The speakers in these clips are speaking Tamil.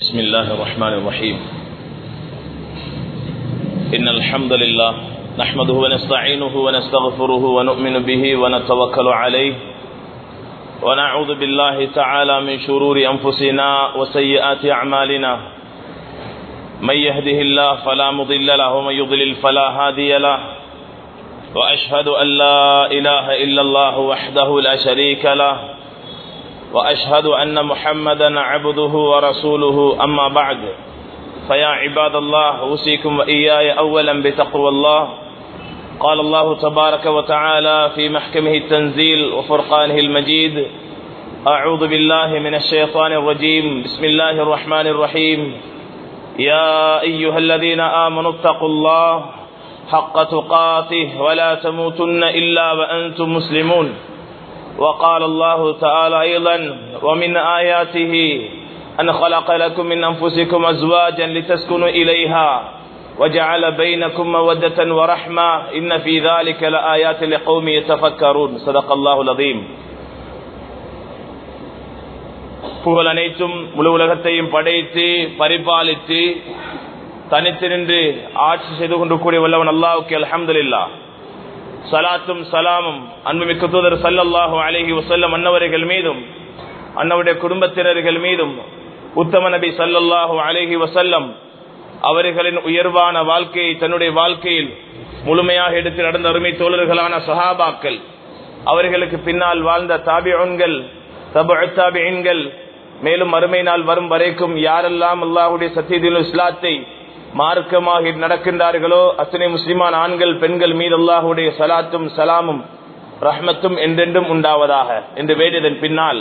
بسم الله الرحمن الرحيم إن الحمد لله نحمده ونستعينه ونستغفره ونؤمن به ونتوكل عليه ونعوذ بالله تعالى من شرور أنفسنا وسيئات أعمالنا من يهده الله فلا مضل له ومن يضلل فلا هادي له وأشهد أن لا إله إلا الله وحده لا شريك له وأشهد أن محمدا عبده ورسوله أما بعد فيا عباد الله أوصيكم وإياي أولا بتقوى الله قال الله تبارك وتعالى في محكمه التنزيل وفرقانه المجيد أعوذ بالله من الشيطان الرجيم بسم الله الرحمن الرحيم يا أيها الذين آمنوا اتقوا الله حق تقاته ولا تموتن إلا وأنتم مسلمون وقال الله تعالى أيضا ومن آياته أن خلق لكم من أنفسكم أزواجا لتسكنوا إليها وجعل بينكم مودة ورحمة إن في ذلك لآيات لقوم يتفكرون صدق الله العظيم புகழ் அனைத்தும் முழு உலகத்தையும் படைத்து பரிபாலித்து தனித்து நின்று ஆட்சி செய்து கொண்டு கூடிய வல்லவன் அல்லாவுக்கு அலமதுல்லா சலாத்தும் சலாமும் அன்புமிக்க தூதர் சல்லல்லாஹு அலஹி வசல்லம் அன்னவர்கள் மீதும் அன்னவருடைய குடும்பத்தினர்கள் மீதும் உத்தம நபி சல்லல்லாஹு அலஹி வசல்லம் அவர்களின் உயர்வான வாழ்க்கையை தன்னுடைய வாழ்க்கையில் முழுமையாக எடுத்து நடந்த அருமை தோழர்களான சஹாபாக்கள் அவர்களுக்கு பின்னால் வாழ்ந்த தாபியன்கள் தபுத்தாபியன்கள் மேலும் அருமை நாள் வரும் வரைக்கும் யாரெல்லாம் அல்லாஹுடைய சத்தியதில் இஸ்லாத்தை மார்க்கமாக நடக்கின்றார்களோ அத்தனை முஸ்லிமான ஆண்கள் பெண்கள் மீது அல்லாஹுடைய சலாத்தும் சலாமும் ரஹ்மத்தும் என்றென்றும் உண்டாவதாக என்று வேண்டியதன் பின்னால்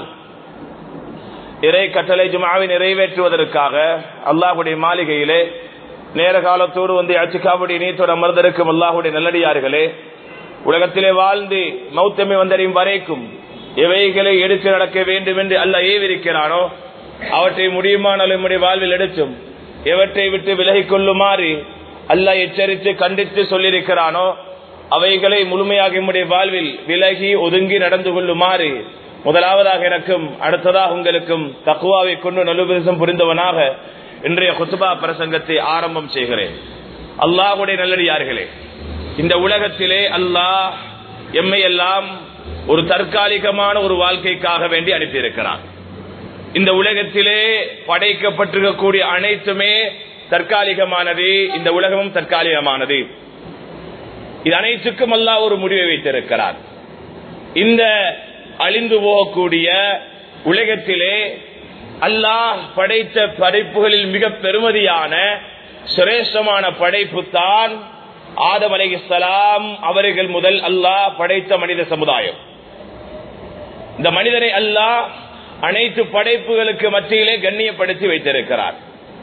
இறை கட்டளை ஜுமாவை நிறைவேற்றுவதற்காக அல்லாஹுடைய மாளிகையிலே நேர காலத்தோடு வந்து அச்சுக்காவுடைய நீத்தோடு அமர்ந்திருக்கும் அல்லாஹுடைய நல்லடியார்களே உலகத்திலே வாழ்ந்து மௌத்தமை வந்தறியும் வரைக்கும் எவைகளை எடுத்து நடக்க வேண்டும் என்று அல்ல ஏவிருக்கிறானோ அவற்றை முடியுமான நம்முடைய வாழ்வில் எடுத்தும் எவற்றை விட்டு விலகிக் கொள்ளுமாறு அல்ல எச்சரித்து கண்டித்து சொல்லியிருக்கிறானோ அவைகளை முழுமையாக நம்முடைய வாழ்வில் விலகி ஒதுங்கி நடந்து கொள்ளுமாறு முதலாவதாக எனக்கும் அடுத்ததாக உங்களுக்கும் தக்குவாவை கொண்டு நலுபரிசம் புரிந்தவனாக இன்றைய குத்துபா பிரசங்கத்தை ஆரம்பம் செய்கிறேன் அல்லாஹுடைய நல்லடியார்களே இந்த உலகத்திலே அல்லாஹ் எம்மை எல்லாம் ஒரு தற்காலிகமான ஒரு வாழ்க்கைக்காக வேண்டி அனுப்பியிருக்கிறான் இந்த உலகத்திலே படைக்கப்பட்டிருக்கக்கூடிய அனைத்துமே தற்காலிகமானது இந்த உலகமும் தற்காலிகமானது இது அனைத்துக்கும் அல்லா ஒரு முடிவை வைத்திருக்கிறார் இந்த அழிந்து போகக்கூடிய உலகத்திலே அல்லாஹ் படைத்த படைப்புகளில் மிக பெருமதியான சிரேஷ்டமான படைப்பு தான் ஆதம் அலைசலாம் அவர்கள் முதல் அல்லாஹ் படைத்த மனித சமுதாயம் இந்த மனிதனை அல்லாஹ் அனைத்து படைப்புகளுக்கு மத்தியிலே கண்ணியப்படுத்தி வைத்திருக்கிறார்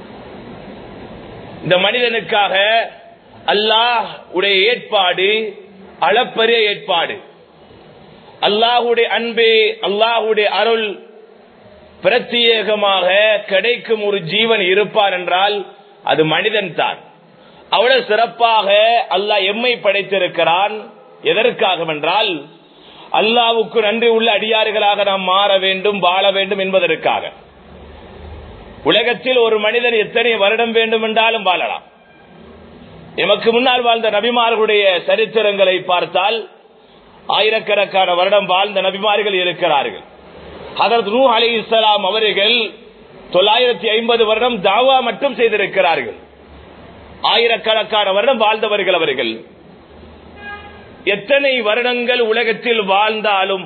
இந்த மனிதனுக்காக அல்லாஹ் உடைய ஏற்பாடு அளப்பரிய ஏற்பாடு அல்லாஹுடைய அன்பு அல்லாஹுடைய அருள் பிரத்யேகமாக கிடைக்கும் ஒரு ஜீவன் இருப்பார் என்றால் அது மனிதன் தான் அவ்வளவு சிறப்பாக அல்லாஹ் எம்மை படைத்திருக்கிறான் எதற்காக என்றால் அல்லாவுக்கு நன்றி உள்ள அடியார்களாக நாம் மாற வேண்டும் வாழ வேண்டும் என்பதற்காக உலகத்தில் ஒரு மனிதன் எத்தனை வருடம் வேண்டும் என்றாலும் வாழலாம் எமக்கு முன்னால் வாழ்ந்த நபிமார்களுடைய சரித்திரங்களை பார்த்தால் ஆயிரக்கணக்கான வருடம் வாழ்ந்த நபிமார்கள் இருக்கிறார்கள் அதற்கு நூ அலி இஸ்லாம் அவர்கள் தொள்ளாயிரத்தி ஐம்பது வருடம் தாவா மட்டும் செய்திருக்கிறார்கள் ஆயிரக்கணக்கான வருடம் வாழ்ந்தவர்கள் அவர்கள் எத்தனை வருடங்கள் உலகத்தில் வாழ்ந்தாலும்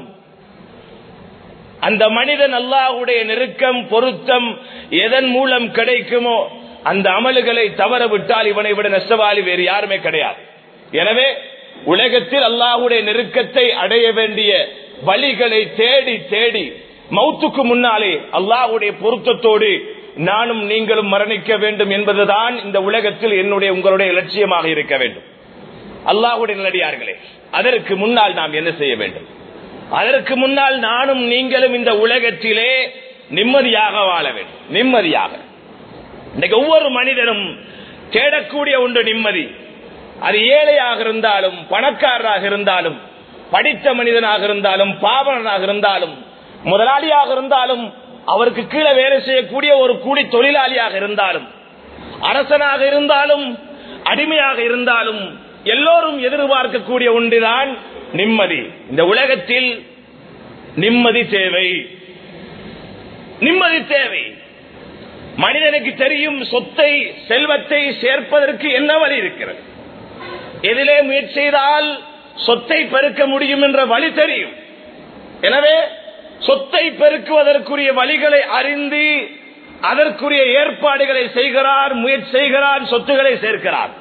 அந்த மனிதன் அல்லாஹுடைய நெருக்கம் பொருத்தம் எதன் மூலம் கிடைக்குமோ அந்த அமல்களை தவற விட்டால் இவனை விட நஷ்டவாளி வேறு யாருமே கிடையாது எனவே உலகத்தில் அல்லாஹுடைய நெருக்கத்தை அடைய வேண்டிய வழிகளை தேடி தேடி மௌத்துக்கு முன்னாலே அல்லாஹுடைய பொருத்தத்தோடு நானும் நீங்களும் மரணிக்க வேண்டும் என்பதுதான் இந்த உலகத்தில் என்னுடைய உங்களுடைய லட்சியமாக இருக்க வேண்டும் அல்லாஹுடைய நல்லடியார்களே அதற்கு முன்னால் நாம் என்ன செய்ய வேண்டும் அதற்கு முன்னால் நானும் நீங்களும் இந்த உலகத்திலே நிம்மதியாக வாழ வேண்டும் நிம்மதியாக இன்னைக்கு ஒவ்வொரு மனிதனும் தேடக்கூடிய ஒன்று நிம்மதி அது ஏழையாக இருந்தாலும் பணக்காரராக இருந்தாலும் படித்த மனிதனாக இருந்தாலும் பாவனராக இருந்தாலும் முதலாளியாக இருந்தாலும் அவருக்கு கீழே வேலை செய்யக்கூடிய ஒரு கூலி தொழிலாளியாக இருந்தாலும் அரசனாக இருந்தாலும் அடிமையாக இருந்தாலும் எல்லோரும் எதிர்பார்க்கக்கூடிய ஒன்றுதான் நிம்மதி இந்த உலகத்தில் நிம்மதி தேவை நிம்மதி தேவை மனிதனுக்கு தெரியும் சொத்தை செல்வத்தை சேர்ப்பதற்கு என்ன வழி இருக்கிறது எதிலே முயற்சி செய்தால் சொத்தை பெருக்க முடியும் என்ற வழி தெரியும் எனவே சொத்தை பெருக்குவதற்குரிய வழிகளை அறிந்து அதற்குரிய ஏற்பாடுகளை செய்கிறார் முயற்சி செய்கிறார் சொத்துக்களை சேர்க்கிறார்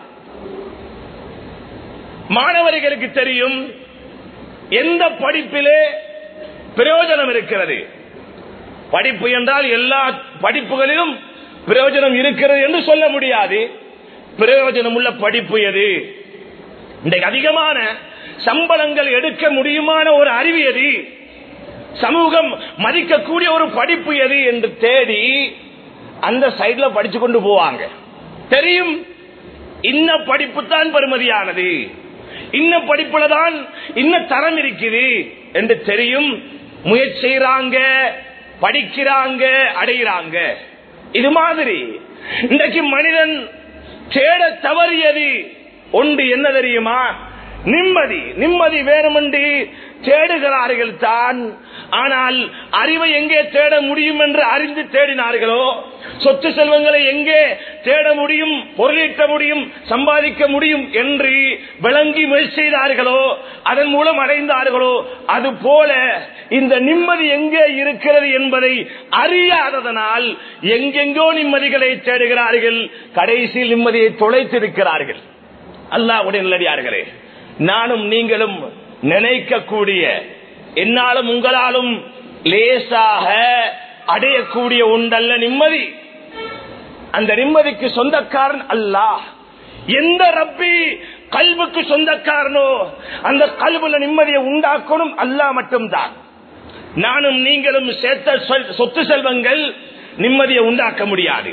மாணவர்களுக்கு தெரியும் எந்த படிப்பிலே பிரயோஜனம் இருக்கிறது படிப்பு என்றால் எல்லா படிப்புகளிலும் பிரயோஜனம் இருக்கிறது என்று சொல்ல முடியாது பிரயோஜனம் உள்ள படிப்பு எது இன்றைக்கு அதிகமான சம்பளங்கள் எடுக்க முடியுமான ஒரு அறிவு எது சமூகம் மதிக்கக்கூடிய ஒரு படிப்பு எது என்று தேடி அந்த சைட்ல படிச்சு கொண்டு போவாங்க தெரியும் இன்ன படிப்பு தான் பெருமதியானது இன்ன படிப்புல தான் இன்ன தரம் இருக்குது என்று தெரியும் முயற்சி செய்யறாங்க படிக்கிறாங்க அடைகிறாங்க இது மாதிரி இன்றைக்கு மனிதன் தேட தவறியது ஒன்று என்ன தெரியுமா நிம்மதி நிம்மதி வேணுமென்று தேடுகிறார்கள் தான் ஆனால் அறிவை எங்கே தேட முடியும் என்று அறிந்து தேடினார்களோ சொத்து செல்வங்களை எங்கே தேட முடியும் பொருளீட்ட முடியும் சம்பாதிக்க முடியும் என்று விளங்கி முயற்சி செய்தார்களோ அதன் மூலம் அடைந்தார்களோ அது போல இந்த நிம்மதி எங்கே இருக்கிறது என்பதை அறியாததனால் எங்கெங்கோ நிம்மதிகளை தேடுகிறார்கள் கடைசியில் நிம்மதியை தொலைத்திருக்கிறார்கள் அல்லாஹ்வுடைய நல்லடியார்களே நானும் நீங்களும் நினைக்கக்கூடிய என்னாலும் உங்களாலும் லேசாக அடையக்கூடிய உண்டல்ல நிம்மதி அந்த நிம்மதிக்கு சொந்தக்காரன் அல்லாஹ் எந்த ரப்பி கல்வுக்கு சொந்தக்காரனோ அந்த கல்வுல நிம்மதியை உண்டாக்கணும் அல்லாஹ் மட்டும்தான் நானும் நீங்களும் சேர்த்த சொல்- சொத்து செல்வங்கள் நிம்மதியை உண்டாக்க முடியாது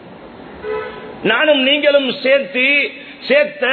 நானும் நீங்களும் சேர்த்து சேர்த்த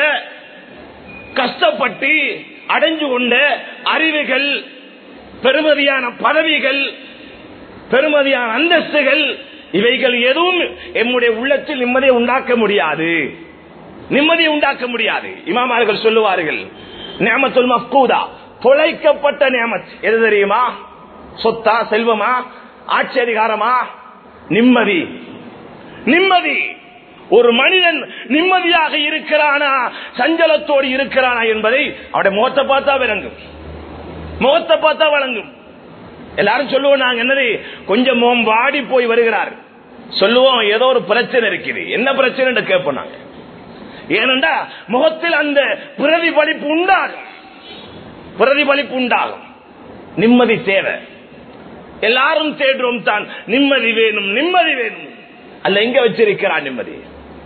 கஷ்டப்பட்டு அடைஞ்சு கொண்ட அறிவுகள் பெருமதியான பதவிகள் பெருமதியான அந்தஸ்துகள் இவைகள் எதுவும் எம்முடைய உள்ளத்தில் நிம்மதியை உண்டாக்க முடியாது நிம்மதியை உண்டாக்க முடியாது இமாமார்கள் சொல்லுவார்கள் நியமத்துல் மஃகூதா தொலைக்கப்பட்ட நியமத் எது தெரியுமா சொத்தா செல்வமா ஆட்சி அதிகாரமா நிம்மதி நிம்மதி ஒரு மனிதன் நிம்மதியாக இருக்கிறானா சஞ்சலத்தோடு இருக்கிறானா என்பதை அவருடைய முகத்தை பார்த்தா விளங்கும் முகத்தை பார்த்தா வழங்கும் எல்லாரும் சொல்லுவோம் நாங்க என்னது கொஞ்சம் முகம் வாடி போய் வருகிறார் சொல்லுவோம் ஏதோ ஒரு பிரச்சனை இருக்குது என்ன பிரச்சனை கேட்போம் நாங்க ஏனென்றா முகத்தில் அந்த பிரதிபலிப்பு உண்டாகும் பிரதிபலிப்பு உண்டாகும் நிம்மதி தேவை எல்லாரும் தேடுறோம் தான் நிம்மதி வேணும் நிம்மதி வேணும் அல்ல எங்க வச்சிருக்கிறான் நிம்மதி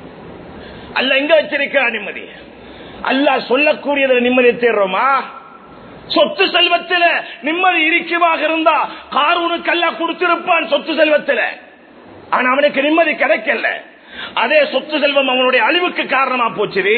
அல்ல எங்க வச்சிருக்கிறான் நிம்மதி அல்லாஹ் சொல்லக்கூடியதுல நிம்மதி தேடுறோமா சொத்து செல்வத்தில நிம்மதி இருக்குமாக இருந்தா காரூனுக்கு அல்ல கொடுத்திருப்பான் சொத்து செல்வத்தில ஆனா அவனுக்கு நிம்மதி கிடைக்கல அதே சொத்து செல்வம் அவனுடைய அழிவுக்கு காரணமா போச்சு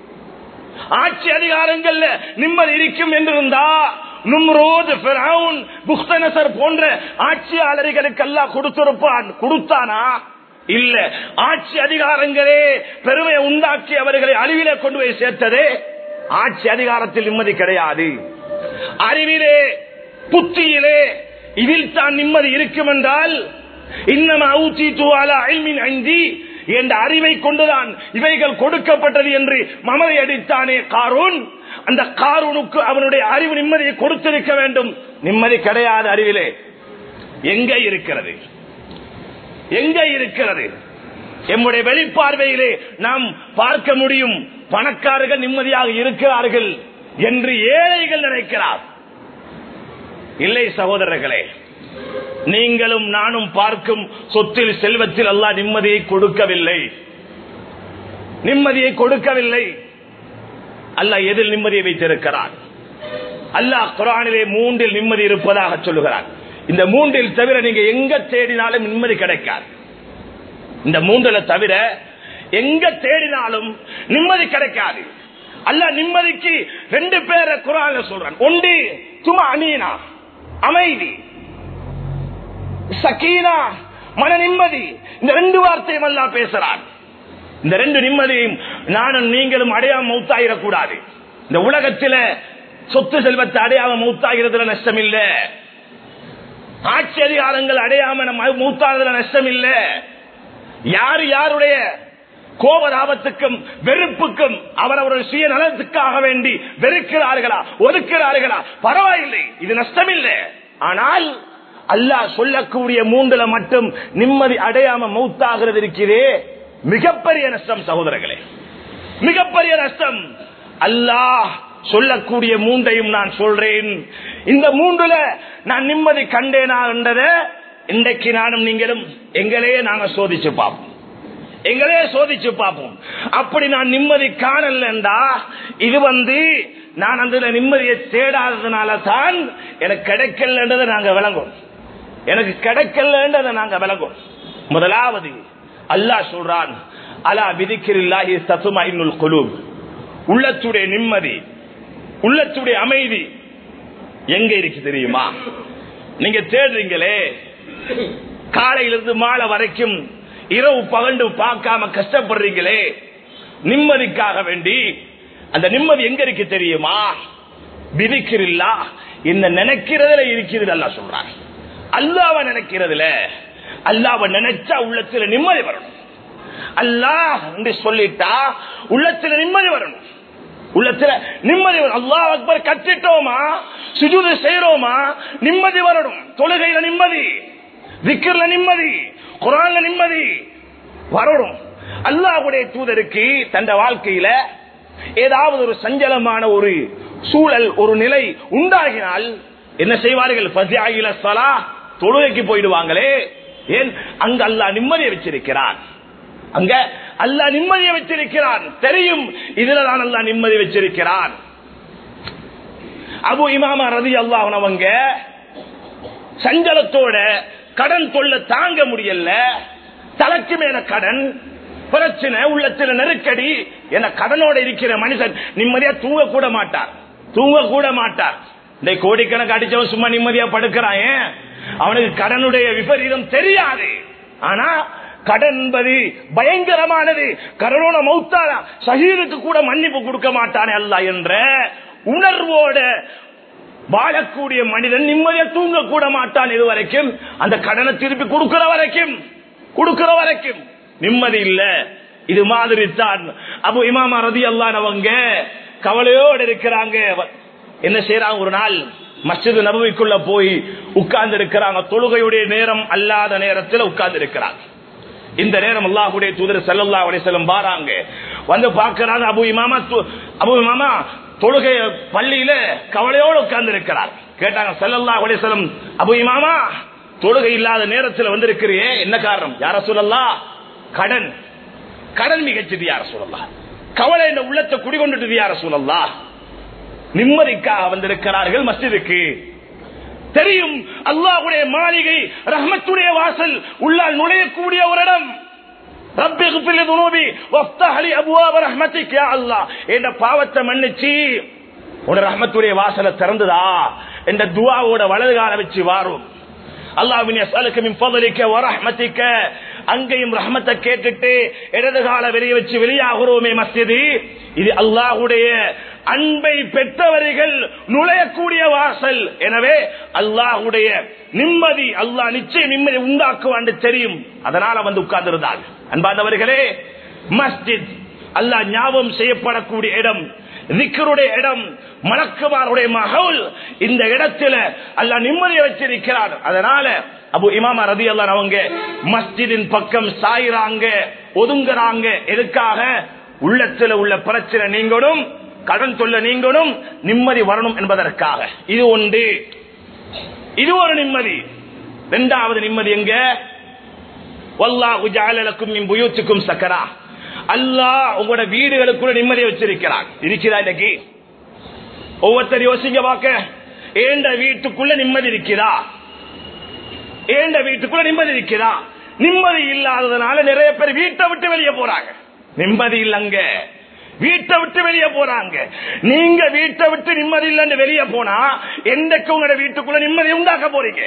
ஆட்சி அதிகாரங்கள்ல நிம்மதி இருக்கும் என்றிருந்தா நும்ரோது ஃபிரௌன், புக்தனசர் போன்ற ஆட்சியாளர்களுக்கு எல்லாம் கொடுத்திருப்பான் கொடுத்தானா இல்ல ஆட்சி அதிகாரங்களே பெருமையை உண்டாக்கி அவர்களை அழிவிலே கொண்டு போய் சேர்த்ததே ஆட்சி அதிகாரத்தில் நிம்மதி கிடையாது அறிவிலே புத்தியிலே இதில் தான் நிம்மதி இருக்கும் என்றால் இன்னம ஊத்தி தூவால அல்மின் ஐந்தி என்ற அறிவை கொண்டுதான் இவைகள் கொடுக்கப்பட்டது என்று மமதை அடித்தானே காரூன் அந்த காரூனுக்கு அவனுடைய அறிவு நிம்மதியை கொடுத்திருக்க வேண்டும் நிம்மதி கிடையாது அறிவிலே எங்க இருக்கிறது எங்க இருக்கிறது எம்முடைய வெளிப்பார்வையிலே நாம் பார்க்க முடியும் பணக்காரர்கள் நிம்மதியாக இருக்கிறார்கள் என்று ஏழைகள் நினைக்கிறார் இல்லை சகோதரர்களே நீங்களும் நானும் பார்க்கும் சொத்தில் செல்வத்தில் அல்லாஹ் நிம்மதியை கொடுக்கவில்லை நிம்மதியை கொடுக்கவில்லை அல்லாஹ் எதில் நிம்மதியை வைத்திருக்கிறான் அல்லாஹ் குரானிலே மூன்றில் நிம்மதி இருப்பதாக சொல்லுகிறான் இந்த மூன்றில் தவிர நீங்க எங்க தேடினாலும் நிம்மதி கிடைக்காது இந்த மூன்றுல தவிர எங்க தேடினாலும் நிம்மதி கிடைக்காது அல்ல நிம்மதிக்கு ரெண்டு பேரை குரான்ல சொல்றான் ஒன்று சும்மா அமீனா அமைதி சக்கீனா மன நிம்மதி இந்த ரெண்டு வார்த்தையும் எல்லாம் பேசுறான் இந்த ரெண்டு நிம்மதியும் நானும் நீங்களும் அடையாம மௌத்தாயிடக்கூடாது இந்த உலகத்தில சொத்து செல்வத்தை அடையாம மௌத்தாகிறதுல நஷ்டம் இல்ல ஆட்சி அதிகாரங்கள் அடையாம நம்ம மூத்தாகிறதுல நஷ்டம் இல்ல யார் யாருடைய கோபதாபத்துக்கும் வெறுப்புக்கும் அவரவருடைய சுய நலத்துக்காக வேண்டி வெறுக்கிறார்களா ஒதுக்கிறார்களா பரவாயில்லை இது நஷ்டம் இல்லை ஆனால் அல்லாஹ் சொல்லக்கூடிய மூன்றுல மட்டும் நிம்மதி அடையாம மௌத்தாகிறது இருக்கிறே மிகப்பெரிய நஷ்டம் சகோதரர்களே மிகப்பெரிய நஷ்டம் அல்லாஹ் சொல்லக்கூடிய மூன்றையும் நான் சொல்றேன் இந்த மூன்றுல நான் நிம்மதி கண்டேனா என்றத இன்றைக்கு நானும் நீங்களும் எங்களையே நாங்க சோதிச்சு பார்ப்போம் எங்களே சோதிச்சு பார்ப்போம் அப்படி நான் நிம்மதி காணலண்டா இது வந்து நான் அந்த நிம்மதியை தேடாததுனால தான் எனக்கு கிடைக்கலன்றதை நாங்க விளங்கும் எனக்கு கிடைக்கலன்றதை நாங்க விளங்கும் முதலாவது அல்லாஹ் சொல்றான் அலா விதிக்கிறில்லாஹி சத்துமா இன்னுல் குலூப் உள்ளத்துடைய நிம்மதி உள்ளத்துடைய அமைதி எங்க இருக்கு தெரியுமா நீங்க தேடுறீங்களே காலையிலிருந்து மாலை வரைக்கும் இரவு பகண்டு பார்க்காம கஷ்டப்படுறீங்களே நிம்மதிக்காக வேண்டி அந்த நிம்மதி எங்க இருக்கு தெரியுமா விதிக்கிறீங்களா இந்த நினைக்கிறதுல இருக்கிறது அல்ல சொல்றாங்க அல்லாவ நினைக்கிறதுல அல்லாவ நினைச்சா உள்ளத்துல நிம்மதி வரணும் அல்லாஹ் என்று சொல்லிட்டா உள்ளத்துல நிம்மதி வரணும் உள்ளத்துல நிம்மதி வரும் அல்லாஹ் அக்பர் கட்டிட்டோமா சுஜூது செய்யறோமா நிம்மதி வரணும் தொழுகையில நிம்மதி விக்கிரல நிம்மதி குரான்ல நிம்மதி வரணும் அல்லாஹுடைய தூதருக்கு தந்த வாழ்க்கையில ஏதாவது ஒரு சஞ்சலமான ஒரு சூழல் ஒரு நிலை உண்டாகினால் என்ன செய்வார்கள் பசியாகில சலா தொழுகைக்கு போயிடுவாங்களே ஏன் அங்க அல்லாஹ் நிம்மதியை வச்சிருக்கிறான் அங்க அல்லா நிம்மதியை வச்சிருக்கிறான் தெரியும் இதுல தான் அல்லா நிம்மதி வச்சிருக்கிறான் அபு இமாமா ரதி அல்லாஹனவங்க சஞ்சலத்தோட கடன் தொல்ல தாங்க முடியல தலைக்கு மேல கடன் பிரச்சனை உள்ளத்துல நெருக்கடி என கடனோட இருக்கிற மனுஷன் நிம்மதியா தூங்க கூட மாட்டார் தூங்க கூட மாட்டார் இந்த கோடிக்கணக்கு அடிச்சவன் சும்மா நிம்மதியா படுக்கிறான் ஏன் அவனுக்கு கடனுடைய விபரீதம் தெரியாது ஆனா கடன் என்பது பயங்கரமானது கரோன மௌத்தாரா சஹீருக்கு கூட மன்னிப்பு கொடுக்க மாட்டானே அல்ல என்ற உணர்வோட வாழக்கூடிய மனிதன் நிம்மதியா தூங்க கூட மாட்டான் இது வரைக்கும் அந்த கடனை திருப்பி கொடுக்கிற வரைக்கும் கொடுக்கிற வரைக்கும் நிம்மதி இல்ல இது மாதிரி தான் அப்போ இமாமா ரதி அல்லானவங்க கவலையோடு இருக்கிறாங்க என்ன செய்யறாங்க ஒரு நாள் மஸ்ஜித் நபவிக்குள்ள போய் உட்கார்ந்து இருக்கிறாங்க தொழுகையுடைய நேரம் அல்லாத நேரத்தில் உட்கார்ந்து இருக்கிறாங்க இந்த நேரம் அல்லாஹுடைய தூதர் செல்லல்லா செல்லம் பாராங்க வந்து பாக்குறாங்க அபு இமாமா அபு இமாமா தொழுகை பள்ளியில கவலையோடு உட்கார்ந்து இருக்கிறார் கேட்டாங்க செல்லல்லா செல்லம் அபு இமாமா தொழுகை இல்லாத நேரத்தில் வந்திருக்கிறியே என்ன காரணம் யார சொல்லலாம் கடன் கடன் மிகச்சது யார சொல்லலாம் கவலை இந்த உள்ளத்தை குடிகொண்டுட்டு யார சொல்லலாம் நிம்மதிக்காக வந்திருக்கிறார்கள் மஸ்ஜிதுக்கு தெரியும் அல்லாஹுடைய மாளிகை ரஹ்மத்துடைய வாசல் உள்ளால் நுழையக்கூடிய ஒரு இடம் பாவத்தை மன்னிச்சு உன ரஹ்மத்துடைய வாசலை திறந்துதா என்ற துவாவோட வலது கால வச்சு வாரும் அல்லாவின் அங்கேயும் ரஹமத்தை கேட்டுட்டு இடது கால வெளியே வச்சு வெளியாகிறோமே மஸ்ஜிது இது அல்லாஹுடைய அன்பை பெற்றவர்கள் நுழையக்கூடிய வாசல் எனவே அல்லாஹுடைய நிம்மதி அல்லாஹ் நிச்சயம் நிம்மதி உண்டாக்குவான் தெரியும் அதனால வந்து உட்கார்ந்திருந்தாள் அன்பாந்தவர்களே மஸ்ஜித் அல்லாஹ் ஞாபகம் செய்யப்படக்கூடிய இடம் நிக்கருடைய இடம் மலக்குமாருடைய மகள் இந்த இடத்துல அல்ல நிம்மதியை வச்சிருக்கிறார் அதனால அபு இமாமா ரதி அல்லா அவங்க மஸ்ஜிதின் பக்கம் சாயிறாங்க ஒதுங்குறாங்க எதுக்காக உள்ளத்துல உள்ள பிரச்சனை நீங்களும் கடன் சொல்ல நீங்களும் நிம்மதி வரணும் என்பதற்காக இது ஒன்று இது ஒரு நிம்மதி இரண்டாவது நிம்மதி எங்க வல்லாஹு ஜாலலக்கும் மின் புயூத்துக்கும் சக்கரா அல்லாஹ் உங்களோட வீடுகளுக்குள்ள நிம்மதியை வச்சிருக்கிறான் இருக்கிறா இன்னைக்கு ஒவ்வொருத்தர் யோசிங்க பார்க்க ஏண்ட வீட்டுக்குள்ள நிம்மதி இருக்கிறா ஏண்ட வீட்டுக்குள்ள நிம்மதி இருக்கிறா நிம்மதி இல்லாததுனால நிறைய பேர் வீட்டை விட்டு வெளியே போறாங்க நிம்மதி இல்லங்க வீட்டை விட்டு வெளியே போறாங்க நீங்க வீட்டை விட்டு நிம்மதி இல்லைன்னு வெளியே போனா எந்தக்கு உங்களோட வீட்டுக்குள்ள நிம்மதி உண்டாக்க போறீங்க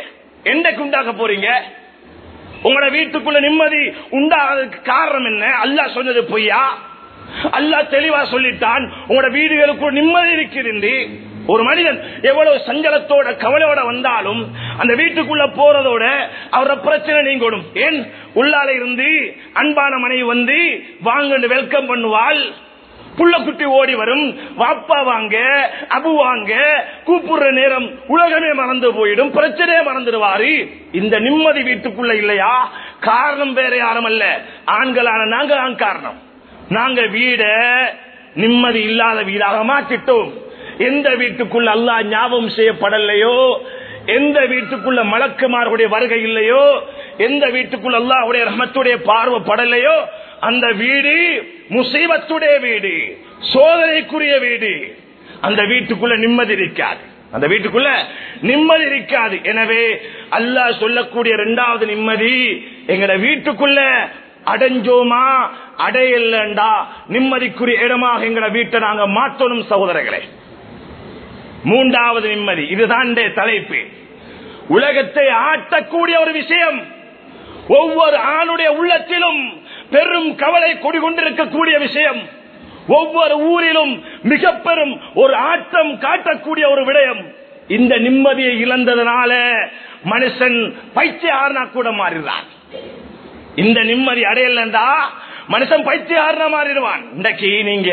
என்றைக்கு உண்டாக்க போறீங்க உங்களோட வீட்டுக்குள்ள நிம்மதி உண்டாகிறதுக்கு காரணம் என்ன அல்லாஹ் சொன்னது பொய்யா அல்லாஹ் தெளிவா சொல்லிட்டான் உங்களோட வீடுகளுக்குள்ள நிம்மதி இருக்கிறது ஒரு மனிதன் எவ்வளவு சஞ்சலத்தோட கவலையோட வந்தாலும் அந்த வீட்டுக்குள்ள போறதோட அவரோட பிரச்சனை நீங்கணும் ஏன் உள்ளால இருந்து அன்பான மனைவி வந்து வாங்க வெல்கம் பண்ணுவாள் புள்ள குட்டி ஓடி வரும் வாப்பா வாங்க அபு வாங்க கூப்பிடுற நேரம் உலகமே மறந்து போயிடும் பிரச்சனையே மறந்துடுவாரு இந்த நிம்மதி வீட்டுக்குள்ள இல்லையா காரணம் வேற யாரும் அல்ல ஆண்களான நாங்க தான் காரணம் நாங்க வீட நிம்மதி இல்லாத வீடாக மாற்றிட்டோம் எந்த வீட்டுக்குள்ள அல்லாஹ் ஞாபகம் செய்யப்படலையோ எந்த வீட்டுக்குள்ள மலக்குமார்களுடைய வருகை இல்லையோ எந்த வீட்டுக்குள்ள அல்லாஹ்வுடைய ரஹமத்துடைய பார்வை படலையோ அந்த வீடு முசீபத்துடைய வீடு சோதனைக்குரிய வீடு அந்த வீட்டுக்குள்ள நிம்மதி இருக்காது அந்த வீட்டுக்குள்ள நிம்மதி இருக்காது எனவே அல்லாஹ் சொல்லக்கூடிய இரண்டாவது நிம்மதி எங்கட வீட்டுக்குள்ள அடைஞ்சோமா அடையலண்டா நிம்மதிக்குரிய இடமாக எங்கட வீட்டை நாங்க மாற்றணும் சகோதரர்களே மூன்றாவது நிம்மதி இதுதான் இந்த தலைப்பு உலகத்தை ஆட்டக்கூடிய ஒரு விஷயம் ஒவ்வொரு ஆணுடைய உள்ளத்திலும் பெரும் கவலை கொடிகொண்டிருக்கக்கூடிய விஷயம் ஒவ்வொரு ஊரிலும் மிக பெரும் ஒரு ஆட்டம் காட்டக்கூடிய ஒரு விடயம் இந்த நிம்மதியை இழந்ததனால மனுஷன் பைத்தியாரனா கூட மாறிடுறான் இந்த நிம்மதி அடையலண்டா மனுஷன் பைத்தியாரனா மாறிடுவான் இன்றைக்கு நீங்க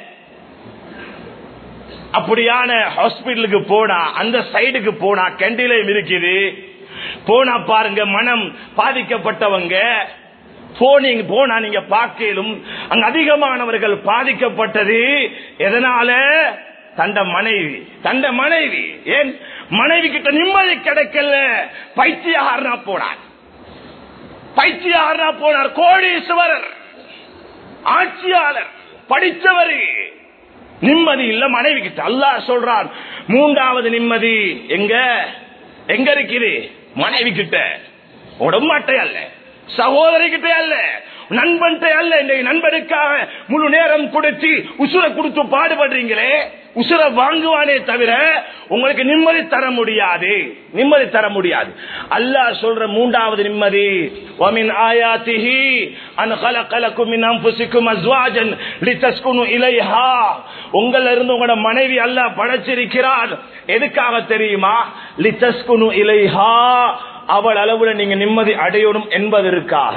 அப்படியான ஹாஸ்பிட்டலுக்கு போனா அந்த சைடுக்கு போனா கண்டிலையும் இருக்குது போனா பாருங்க மனம் பாதிக்கப்பட்டவங்க போனீங்க போனா நீங்க பார்க்கலும் அங்க அதிகமானவர்கள் பாதிக்கப்பட்டது எதனால தண்ட மனைவி தண்ட மனைவி ஏன் மனைவி கிட்ட நிம்மதி கிடைக்கல பைத்தியாரனா போனார் பைத்தியாரனா போனார் கோடீஸ்வரர் ஆட்சியாளர் படித்தவர் நிம்மதி இல்ல மனைவி கிட்ட அல்லாஹ் சொல்றான் மூன்றாவது நிம்மதி எங்க எங்க இருக்குது மனைவி கிட்ட உடம்பாட்டை அல்ல சகோதரி கிட்ட அல்ல நண்பன்கிட்ட அல்ல இன்றைக்கு நண்பனுக்காக முழு நேரம் கொடுத்து உசுர கொடுத்து பாடுபடுறீங்களே உசுர வாங்குவானே தவிர உங்களுக்கு நிம்மதி தர முடியாது நிம்மதி தர முடியாது அல்லாஹ் சொல்ற மூன்றாவது நிம்மதி ومن آياته أن خلق لكم من أنفسكم أزواجا لتسكنوا إليها உங்கள இருந்து உங்களோட மனைவி அல்லாஹ் படைச்சிருக்கிறார் எதுக்காக தெரியுமா லித்தஸ்குனு இலைஹா அவள் அளவுல நீங்க நிம்மதி அடையணும் என்பதற்காக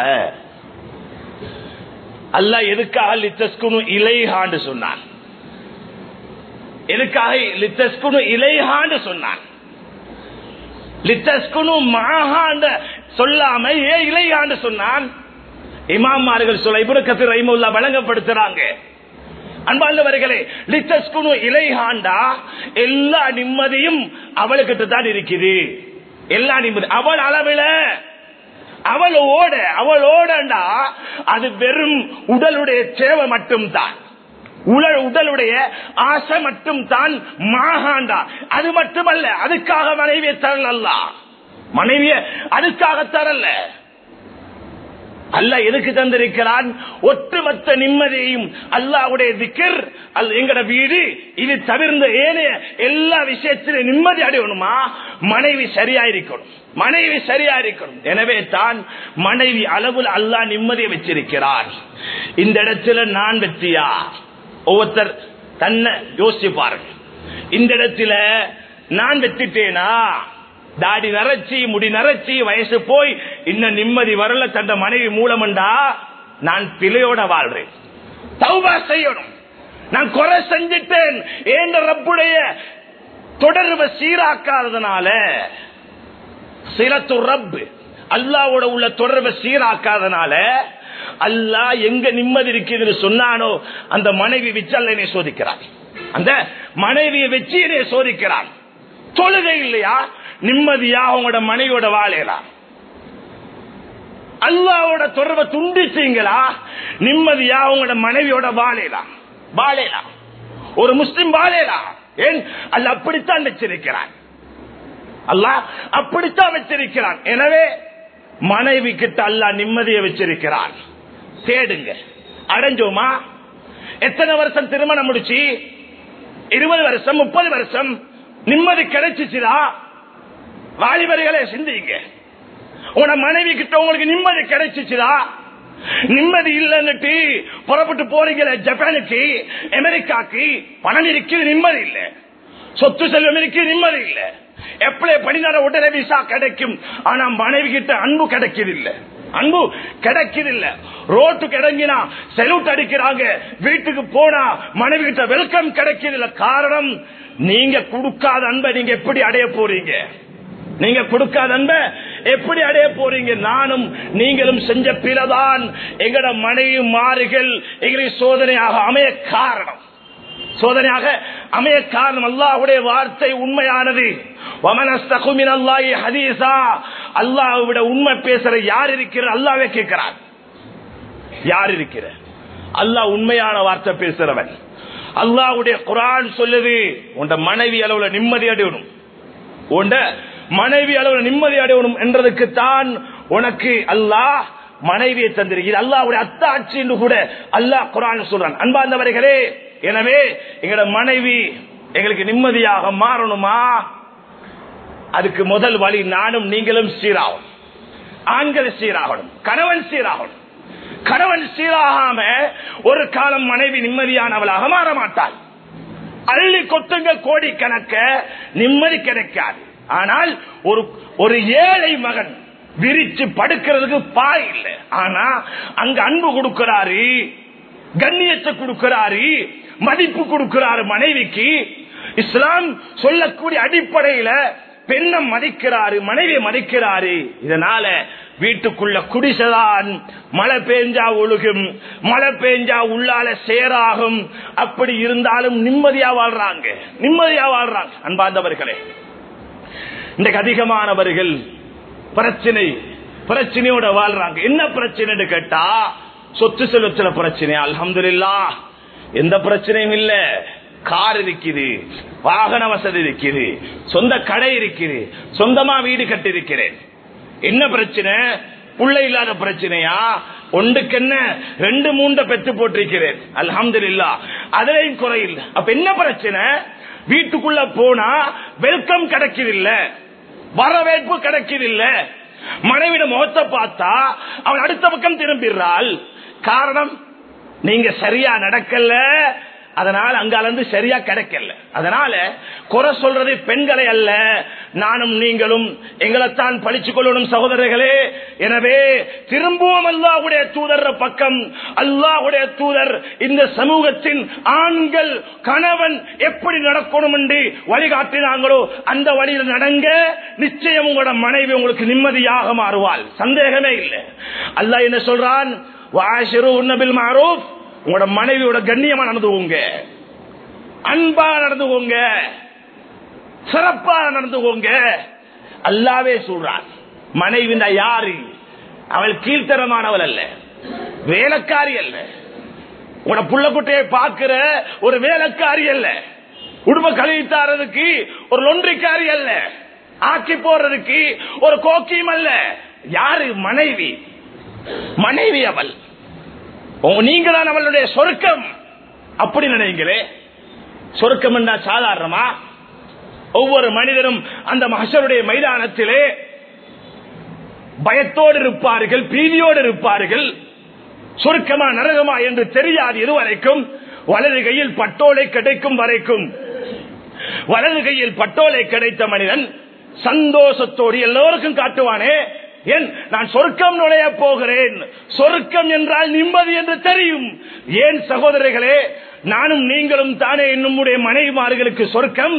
அல்லாஹ் எதுக்காக லித்தஸ்குனு இலைஹான்னு சொன்னான் எதுக்காக லித்தஸ்குனு இலைஹான்னு சொன்னான் லித்தஸ்குனு மாஹாண்ட சொல்லாம ஏ இலையாண்டு சொன்னான் இமாமார்கள் சொல்ல இபுர கபீர் ரஹிமுல்லா வழங்கப்படுத்துறாங்க அன்பாண்டவர்களே லித்தஸ்குனு இலைஹாண்டா எல்லா நிம்மதியும் அவளுக்கிட்ட தான் இருக்குது எல்லா நிம்மதி அவள் அளவில அவள் ஓட அவள் ஓடண்டா அது வெறும் உடலுடைய தேவை மட்டும் தான் உடல் உடலுடைய ஆசை மட்டும் தான் மாகாண்டா அது மட்டுமல்ல அதுக்காக மனைவியை தரல மனைவிய அதுக்காக தரல அல்ல எதுக்கு தந்திருக்கிறான் ஒட்டுமொத்த நிம்மதியையும் அல்லாவுடைய திக்கர் அல்ல எங்கட வீடு இது தவிர்ந்த ஏனைய எல்லா விஷயத்திலும் நிம்மதி அடையணுமா மனைவி சரியா இருக்கணும் மனைவி சரியா இருக்கணும் எனவே தான் மனைவி அளவில் அல்லா நிம்மதியை வச்சிருக்கிறார் இந்த இடத்துல நான் வெற்றியா ஒவ்வொருத்தர் தன்னை யோசிச்சு பாருங்க இந்த இடத்துல நான் வெற்றிட்டேனா தாடி நரைச்சி முடி நரைச்சி வயசு போய் இன்னும் நிம்மதி வரல தந்த மனைவி மூலமண்டா நான் பிழையோட வாழ்றேன் தௌபா செய்யணும் நான் குறை செஞ்சிட்டேன் ஏன்ற ரப்புடைய தொடர்பை சீராக்காததுனால சிலத்து ரப் அல்லாவோட உள்ள தொடர்பை சீராக்காதனால அல்லாஹ் எங்க நிம்மதி இருக்குதுன்னு சொன்னானோ அந்த மனைவி வச்சு அல்ல என்னை சோதிக்கிறான் அந்த மனைவியை வச்சு என்னை சோதிக்கிறான் தொழுகை இல்லையா நிம்மதியா உங்களோட மனைவியோட வாழையலாம் அல்லாவோட தொடர்பை துண்டிச்சீங்களா நிம்மதியா உங்களோட மனைவியோட வாழையலாம் வாழையலாம் ஒரு முஸ்லிம் வாழையலாம் ஏன் அல்ல அப்படித்தான் வச்சிருக்கிறான் அல்லாஹ் அப்படித்தான் வச்சிருக்கிறான் எனவே மனைவி கிட்ட அல்லா நிம்மதியை வச்சிருக்கிறான் தேடுங்க அடைஞ்சோமா எத்தனை வருஷம் திருமணம் முடிச்சு இருபது வருஷம் முப்பது வருஷம் நிம்மதி கிடைச்சிச்சுதா வாலிபர்களே சிந்திங்க உன மனைவி கிட்ட உங்களுக்கு நிம்மதி கிடைச்சிச்சுதா நிம்மதி இல்லைன்னுட்டு புறப்பட்டு போறீங்களே ஜப்பானுக்கு அமெரிக்காக்கு பணம் இருக்குது நிம்மதி இல்ல சொத்து செல்வம் இருக்கு நிம்மதி இல்ல எப்படி படிநாட உடனே விசா கிடைக்கும் ஆனா மனைவி கிட்ட அன்பு கிடைக்குது அன்பு கிடைக்குது ரோட்டு கிடங்கினா செலூட் அடிக்கிறாங்க வீட்டுக்கு போனா மனைவி கிட்ட வெல்கம் கிடைக்குது காரணம் நீங்க கொடுக்காத அன்பை நீங்க எப்படி அடைய போறீங்க நீங்க கொடுக்காத அன்பை எப்படி அடைய போறீங்க நானும் நீங்களும் செஞ்ச பிறதான் எங்கட மனைவி மாறுகள் எங்களை சோதனையாக அமைய காரணம் சோதனையாக அமைய காரணம் அல்லாஹுடைய வார்த்தை உண்மையானது அல்லாஹ் விட உண்மை பேசுற யார் இருக்கிற அல்லாவே கேட்கிறார் யார் இருக்கிற அல்லாஹ் உண்மையான வார்த்தை பேசுறவன் அல்லாஹுடைய குரான் சொல்லுது உண்ட மனைவி அளவுல நிம்மதி அடையணும் உண்ட மனைவி அளவுல நிம்மதி அடையணும் என்றதுக்கு தான் உனக்கு அல்லாஹ் மனைவியை தந்திருக்கிறது அல்லாவுடைய அத்தாட்சி என்று கூட அல்லாஹ் குரான் சொல்றான் அன்பாந்தவர்களே எனவே எங்களோட மனைவி எங்களுக்கு நிம்மதியாக மாறணுமா அதுக்கு முதல் வழி நானும் நீங்களும் சீராகும் ஆண்கள் சீராகணும் கணவன் சீராகணும் கணவன் சீராகாம ஒரு காலம் மனைவி நிம்மதியானவளாக மாற மாட்டாள் அள்ளி கொத்துங்க கோடி கணக்க நிம்மதி கிடைக்காது ஆனால் ஒரு ஒரு ஏழை மகன் விரிச்சு படுக்கிறதுக்கு பாய் இல்லை ஆனா அங்க அன்பு கொடுக்கிறாரு கண்ணியத்தை கொடுக்கிறாரு மதிப்பு கொடுக்கிறாரு மனைவிக்கு இஸ்லாம் சொல்லக்கூடிய அடிப்படையில பெண்ணை மதிக்கிறாரு மனைவியை மதிக்கிறாரு இதனால வீட்டுக்குள்ள குடிசைதான் மழை பெஞ்சா ஒழுகும் மழை பெஞ்சா உள்ளால சேராகும் அப்படி இருந்தாலும் நிம்மதியா வாழ்றாங்க நிம்மதியா வாழ்றாங்க அன்பார்ந்தவர்களே இன்றைக்கு அதிகமானவர்கள் பிரச்சனை பிரச்சனையோட வாழ்றாங்க என்ன பிரச்சனைன்னு கேட்டா சொத்து செல்வத்துல பிரச்சனை அல்ஹம்துலில்லா எந்த பிரச்சனையும் இல்ல கார் இருக்குது வாகன வசதி இருக்குது சொந்த கடை இருக்குது சொந்தமா வீடு கட்டி இருக்கிறேன் என்ன பிரச்சனை புள்ள இல்லாத பிரச்சனையா ஒன்றுக்கு என்ன ரெண்டு மூண்ட பெத்து போட்டிருக்கிறேன் அல்ஹம்துலில்லா அதுலயும் குறையில்லை அப்ப என்ன பிரச்சனை வீட்டுக்குள்ள போனா வெல்கம் கிடைக்குதில்ல வரவேற்பு கிடைக்குதில்ல மனைவிட முகத்தை பார்த்தா அவன் அடுத்த பக்கம் திரும்பிடுறாள் காரணம் நீங்க சரியா நடக்கல அதனால அங்கால சரியா கிடைக்கல அதனால குறை சொல்றது பெண்களை அல்ல நானும் நீங்களும் எங்களைத்தான் படிச்சு கொள்ளணும் சகோதரர்களே எனவே திரும்பவும் அல்லாஹுடைய தூதர் பக்கம் அல்லாஹுடைய தூதர் இந்த சமூகத்தின் ஆண்கள் கணவன் எப்படி நடக்கணும் என்று வழிகாட்டினாங்களோ அந்த வழியில் நடங்க நிச்சயம் உங்களோட மனைவி உங்களுக்கு நிம்மதியாக மாறுவாள் சந்தேகமே இல்லை அல்லாஹ் என்ன சொல்றான் வாஷிரு உன்னபில் மாரூப் உங்களோட மனைவியோட கண்ணியமா நடந்துவோங்க அன்பா நடந்துவோங்க சிறப்பா நடந்துவோங்க அல்லாவே சொல்றான் மனைவி யாரு அவள் கீழ்த்தரமானவள் அல்ல வேலைக்காரி அல்ல உன புள்ள குட்டையை பார்க்கிற ஒரு வேலைக்காரி அல்ல உடும கழுவி தாரதுக்கு ஒரு லொன்றிக்காரி அல்ல ஆக்கி போறதுக்கு ஒரு கோக்கியம் அல்ல யாரு மனைவி மனைவி அவள் நீங்க தான் அவளுடைய சொருக்கம் அப்படி நினைங்களே சொருக்கம் என்ன சாதாரணமா ஒவ்வொரு மனிதனும் அந்த மகசருடைய மைதானத்திலே பயத்தோடு இருப்பார்கள் பீதியோடு இருப்பார்கள் சுருக்கமா நரகமா என்று தெரியாது இதுவரைக்கும் வலது கையில் பட்டோலை கிடைக்கும் வரைக்கும் வலது கையில் பட்டோலை கிடைத்த மனிதன் சந்தோஷத்தோடு எல்லோருக்கும் காட்டுவானே ஏன் நான் சொர்க்கம் நுழைய போகிறேன் சொர்க்கம் என்றால் நிம்மதி என்று தெரியும் ஏன் சகோதரர்களே நானும் நீங்களும் தானே நம்முடைய மனைவிமார்களுக்கு சொர்க்கம்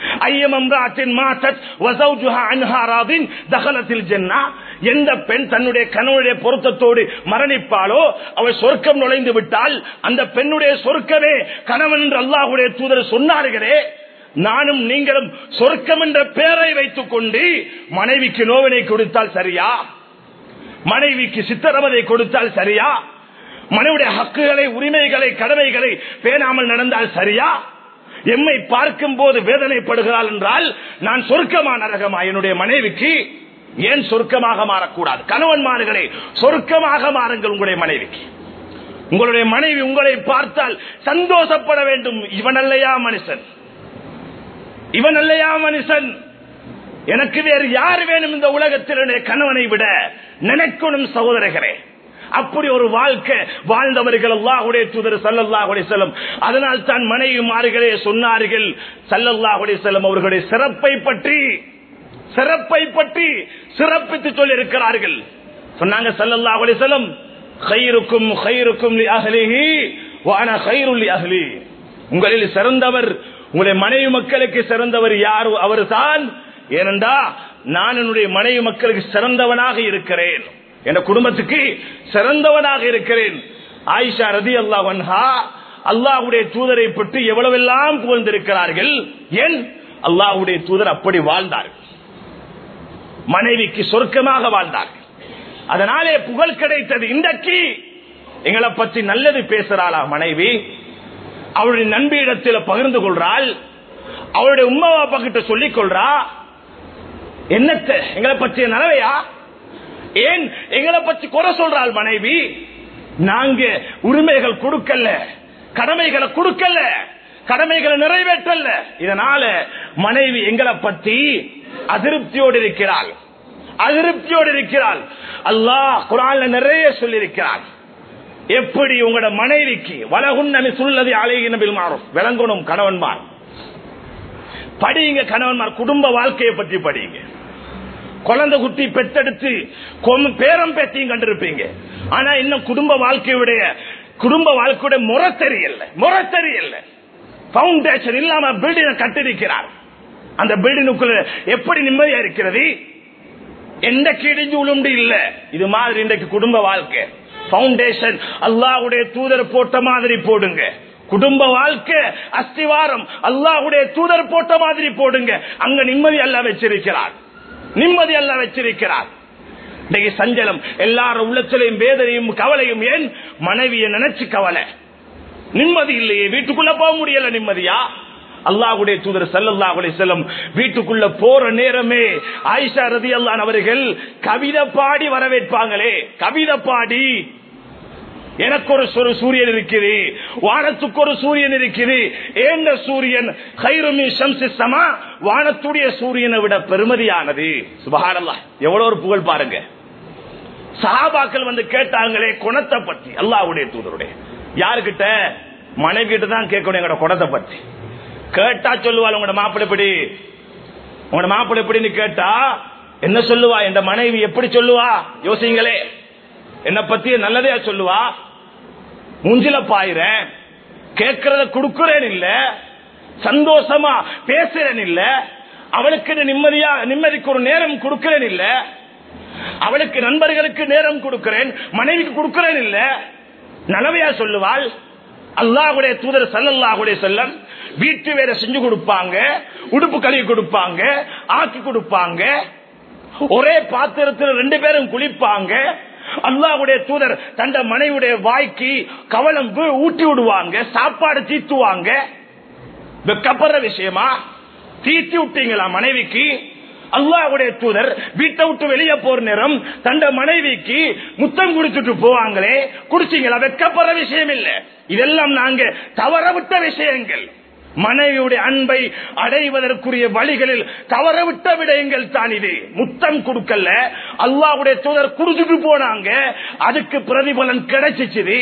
எந்த பெண் தன்னுடைய கணவனுடைய பொருத்தத்தோடு மரணிப்பாளோ அவள் சொர்க்கம் நுழைந்து விட்டால் அந்த பெண்ணுடைய சொர்க்கமே கணவன் என்று அல்லாஹுடைய தூதர் சொன்னார்களே நானும் நீங்களும் சொர்க்கம் என்ற பெயரை வைத்துக் கொண்டு மனைவிக்கு நோவினை கொடுத்தால் சரியா மனைவிக்கு சித்தரவதை கொடுத்தால் சரியா மனைவிடைய ஹக்குகளை உரிமைகளை கடமைகளை பேணாமல் நடந்தால் சரியா எம்மை பார்க்கும் போது வேதனைப்படுகிறாள் என்றால் நான் சொர்க்கமா நரகமா என்னுடைய மனைவிக்கு ஏன் சொர்க்கமாக மாறக்கூடாது கணவன்மார்களே சொர்க்கமாக மாறுங்கள் உங்களுடைய மனைவிக்கு உங்களுடைய மனைவி உங்களை பார்த்தால் சந்தோஷப்பட வேண்டும் இவன் அல்லையா மனுஷன் இவன் அல்லையா மனுஷன் எனக்கு வேறு யார் வேணும் இந்த உலகத்தில் என்னுடைய கணவனை விட நினைக்கணும் சகோதரர்களே அப்படி ஒரு வாழ்க்கை வாழ்ந்தவர்கள் அல்லாஹுடைய தூதர் சல்லல்லாஹுடைய செல்லம் அதனால் தான் மனைவிமார்களே சொன்னார்கள் சல்லல்லாஹுடைய செல்லம் அவர்களுடைய சிறப்பை பற்றி சிறப்பை பற்றி சிறப்பித்து சொல்லி இருக்கிறார்கள் சொன்னாங்க சல்லல்லாஹுடைய செல்லம் خيركم خيركم لأهله وأنا خير لأهلي உங்களில் சிறந்தவர் உங்களுடைய மனைவி மக்களுக்கு சிறந்தவர் யார் அவர்தான் ஏனென்றா நான் என்னுடைய மனைவி மக்களுக்கு சிறந்தவனாக இருக்கிறேன் என் குடும்பத்துக்கு சிறந்தவனாக இருக்கிறேன் ஆயிஷா ரதி அல்லாஹா அல்லாஹுடைய தூதரை பற்றி எவ்வளவெல்லாம் புகழ்ந்திருக்கிறார்கள் ஏன் அல்லாஹுடைய தூதர் அப்படி வாழ்ந்தார்கள் மனைவிக்கு சொர்க்கமாக வாழ்ந்தார்கள் அதனாலே புகழ் கிடைத்தது இன்றைக்கு எங்களை பற்றி நல்லது பேசுறாளா மனைவி அவருடைய நண்பியிடத்தில் பகிர்ந்து கொள்றாள் அவருடைய உம்மா அப்பா கிட்ட சொல்லிக் கொள்றா என்னத்த எங்களை பற்றிய நலவையா ஏன் எங்களை பற்றி குறை சொல்றாள் மனைவி நாங்க உரிமைகள் கொடுக்கல கடமைகளை கொடுக்கல கடமைகளை நிறைவேற்றல இதனால மனைவி எங்களை பற்றி அதிருப்தியோடு இருக்கிறாள் அதிருப்தியோடு இருக்கிறாள் அல்லாஹ் குரான்ல நிறைய சொல்லியிருக்கிறான் எப்படி உங்களோட மனைவிக்கு வலகுன்னமி சுள்ளதி அழகினபில் மாறும் விளங்கணும் கணவன்மார் படியுங்க கணவன்மார் குடும்ப வாழ்க்கையை பற்றி படியுங்க குழந்தை குட்டி பெத்தெடுத்து கொம்- பேரம் பேத்தியும் கண்டிருப்பீங்க ஆனா இன்னும் குடும்ப வாழ்க்கையுடைய குடும்ப வாழ்க்கையுடைய முறை தெரியல முறை தெரியல பவுண்டேஷன் இல்லாம பில்டிங் கட்டிருக்கிறார் அந்த பில்டிங்குள்ள எப்படி நிம்மதியா இருக்கிறது எந்த கிடிஞ்சு உளுண்டு இல்ல இது மாதிரி இன்றைக்கு குடும்ப வாழ்க்கை பவுண்டேஷன் அல்லாஹ்வுடைய தூதர் போட்ட மாதிரி போடுங்க குடும்ப வாழ்க்கை அஸ்திவாரம் அல்லாஹ்வுடைய தூதர் போட்ட மாதிரி போடுங்க அங்க நிம்மதி அல்ல வச்சிருக்கிறார் நிம்மதி அல்ல வச்சிருக்கிறார் இன்னைக்கு சஞ்சலம் எல்லாரும் உள்ளத்திலையும் வேதனையும் கவலையும் ஏன் மனைவியை நினைச்சு கவலை நிம்மதி இல்லையே வீட்டுக்குள்ள போக முடியல நிம்மதியா அல்லாஹ்வுடைய தூதர் ஸல்லல்லாஹு அலைஹி வஸல்லம் வீட்டுக்குள்ள போற நேரமே ஆயிஷா ரதியல்லாஹு அவர்கள் கவிதை பாடி வரவேற்பாங்களே கவிதை பாடி எனக்கு ஒரு சொரு சூரியன் இருக்குது வானத்துக்கு ஒரு சூரியன் இருக்குது ஏந்த சூரியன் கைருமி ஷம்சி சமா வானத்துடைய சூரியனை விட பெருமதியானது சுபஹானல்லாஹ் எவ்வளவு ஒரு புகழ் பாருங்க சஹாபாக்கள் வந்து கேட்டாங்களே குணத்தை பத்தி அல்லாஹ்வுடைய தூதருடைய யாருக்கிட்ட மனைவி கிட்ட தான் கேட்கணும் எங்களோட குணத்தை பத்தி கேட்டா சொல்லுவாள் உங்களோட மாப்பிள்ளை எப்படி உங்களோட மாப்பிள்ளை எப்படின்னு கேட்டா என்ன சொல்லுவா என் மனைவி எப்படி சொல்லுவா யோசிங்களே என்ன பத்தி நல்லதையா சொல்லுவா மூஞ்சில பாயிறேன் கேட்கறத கொடுக்கிறேன் இல்ல சந்தோஷமா பேசுறேன் இல்ல அவளுக்கு நிம்மதியா நிம்மதிக்கு ஒரு நேரம் கொடுக்கிறேன் இல்ல அவளுக்கு நண்பர்களுக்கு நேரம் கொடுக்கிறேன் மனைவிக்கு கொடுக்கிறேன் இல்ல நலவையா சொல்லுவாள் அல்லாஹ்வுடைய தூதர் சல்லல்லாஹுடைய செல்லம் வீட்டு வேலை செஞ்சு கொடுப்பாங்க உடுப்பு கழுவி கொடுப்பாங்க ஆக்கி கொடுப்பாங்க ஒரே பாத்திரத்தில் ரெண்டு பேரும் குளிப்பாங்க அல்லாஹ்வுடைய தூதர் தண்ட மனைவியுடைய வாய்க்கு கவலம் வி- ஊட்டி விடுவாங்க சாப்பாடு தீத்துவாங்க வெக்கப்படுற விஷயமா தீத்தி விட்டீங்களா மனைவிக்கு அல்லாஹ்வுடைய தூதர் வீட்டை விட்டு வெளியே போற நேரம் தண்ட மனைவிக்கு முத்தம் குடிச்சிட்டு போவாங்களே குடிச்சீங்களா வெக்கப்படுற விஷயம் இல்ல இதெல்லாம் நாங்க தவற விட்ட விஷயங்கள் மனைவியுடைய அன்பை அடைவதற்குரிய வழிகளில் தவறவிட்ட விடயங்கள் தான் இது முத்தம் கொடுக்கல அல்லாஹ்வுடைய தூதர் குடிச்சிட்டு போனாங்க அதுக்கு பிரதிபலன் கிடைச்சிச்சு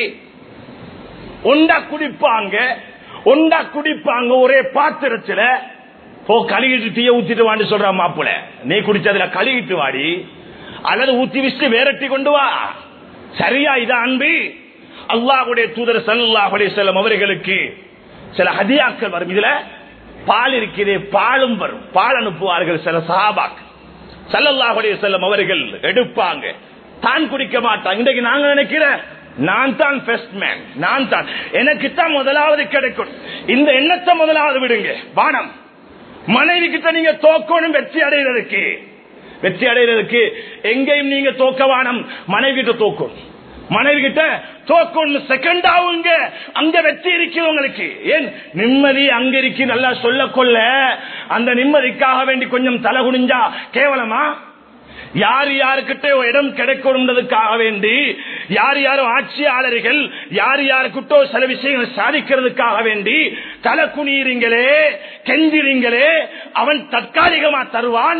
ஒண்டா குடிப்பாங்க ஒண்டா குடிப்பாங்க ஒரே பாத்திரத்துல போ கழுகிட்டு டீய ஊத்திட்டு வான்னு சொல்ற மாப்பிள நீ குடிச்சதுல கழுகிட்டு வாடி அல்லது ஊத்தி வச்சுட்டு வேரட்டி கொண்டு வா சரியா இது அன்பு அல்லாஹ்வுடைய தூதர் ஸல்லல்லாஹு அலைஹி வஸல்லம் அவர்களுக்கு சில ஹதியாக்கள் வரும் இதுல பால் இருக்கிறே பாலும் வரும் பால் அனுப்புவார்கள் சில சஹாபாக்கள் ஸல்லல்லாஹு அலைஹி வஸல்லம் அவர்கள் எடுப்பாங்க தான் குடிக்க மாட்டாங்க இன்றைக்கு நாங்க நினைக்கிறேன் நான் தான் ஃபர்ஸ்ட் மேன் நான் தான் எனக்கு தான் முதலாவது கிடைக்கும் இந்த எண்ணத்தை முதலாவது விடுங்க வானம் மனைவி கிட்ட நீங்க தோக்கணும் வெற்றி அடைகிறதுக்கு வெற்றி அடைகிறதுக்கு எங்கேயும் நீங்க தோக்க வானம் மனைவி கிட்ட தோக்கும் மனைவி கிட்ட தோக்கணும் செகண்ட் ஆகுங்க அங்க வெற்றி இருக்குது உங்களுக்கு ஏன் நிம்மதி அங்க இருக்கு நல்லா சொல்ல கொள்ள அந்த நிம்மதிக்காக வேண்டி கொஞ்சம் தலை குனிஞ்சா கேவலமா யார் யாருக்கிட்ட இடம் கிடைக்கணுன்றதுக்காக வேண்டி யார் யாரும் ஆட்சியாளர்கள் யார் யாருக்கிட்டோ சில விஷயங்கள் சாதிக்கிறதுக்காக வேண்டி தலை குனியறீங்களே கெஞ்சிறீங்களே அவன் தற்காலிகமா தருவான்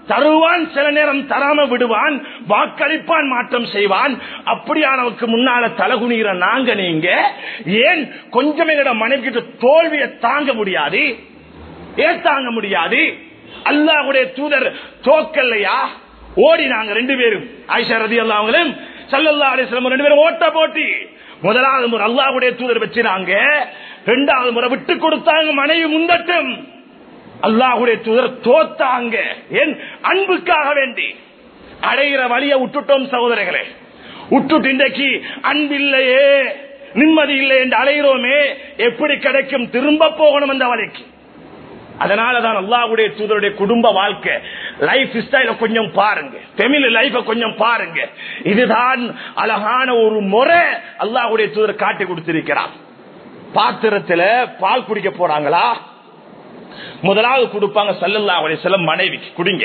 தருவான் சில நேரம் தராம விடுவான் வாக்களிப்பான் மாற்றம் செய்வான் அப்படியானவுக்கு முன்னால தலகுனிகிற நாங்க நீங்க ஏன் கொஞ்சம் எங்கட மனைவிட்டு தோல்வியை தாங்க முடியாது ஏன் தாங்க முடியாது அல்லாஹ்வுடைய தூதர் தோக்கல்லையா ஓடி நாங்க ரெண்டு பேரும் ஆயிஷா ரதி அல்லாங்களும் சல்லல்லா அலிஸ்லாம் ரெண்டு பேரும் ஓட்ட போட்டி முதலாவது முறை அல்லாஹ்வுடைய தூதர் வச்சினாங்க ரெண்டாவது முறை விட்டு கொடுத்தாங்க மனைவி முந்தட்டும் அல்லாஹுடைய தூதர் தோத்தாங்க என் அன்புக்காக வேண்டி அடைகிற வழியை விட்டுட்டோம் சகோதரர்களே விட்டுட்டு இன்றைக்கு அன்பில்லையே நிம்மதி இல்லை என்று அலைகிறோமே எப்படி கிடைக்கும் திரும்ப போகணும் அந்த வழிக்கு அதனாலதான் அல்லாஹ்வுடைய தூதருடைய குடும்ப வாழ்க்கை லைஃப் ஸ்டைல கொஞ்சம் பாருங்க ஃபெமிலி லைஃப கொஞ்சம் பாருங்க இதுதான் அழகான ஒரு முறை அல்லாஹ்வுடைய தூதர் காட்டி கொடுத்திருக்கிறார் பாத்திரத்துல பால் குடிக்க போறாங்களா முதலாவது கொடுப்பாங்க சல்லல்லா அலைஹி வஸல்லம் மனைவிக்கு குடிங்க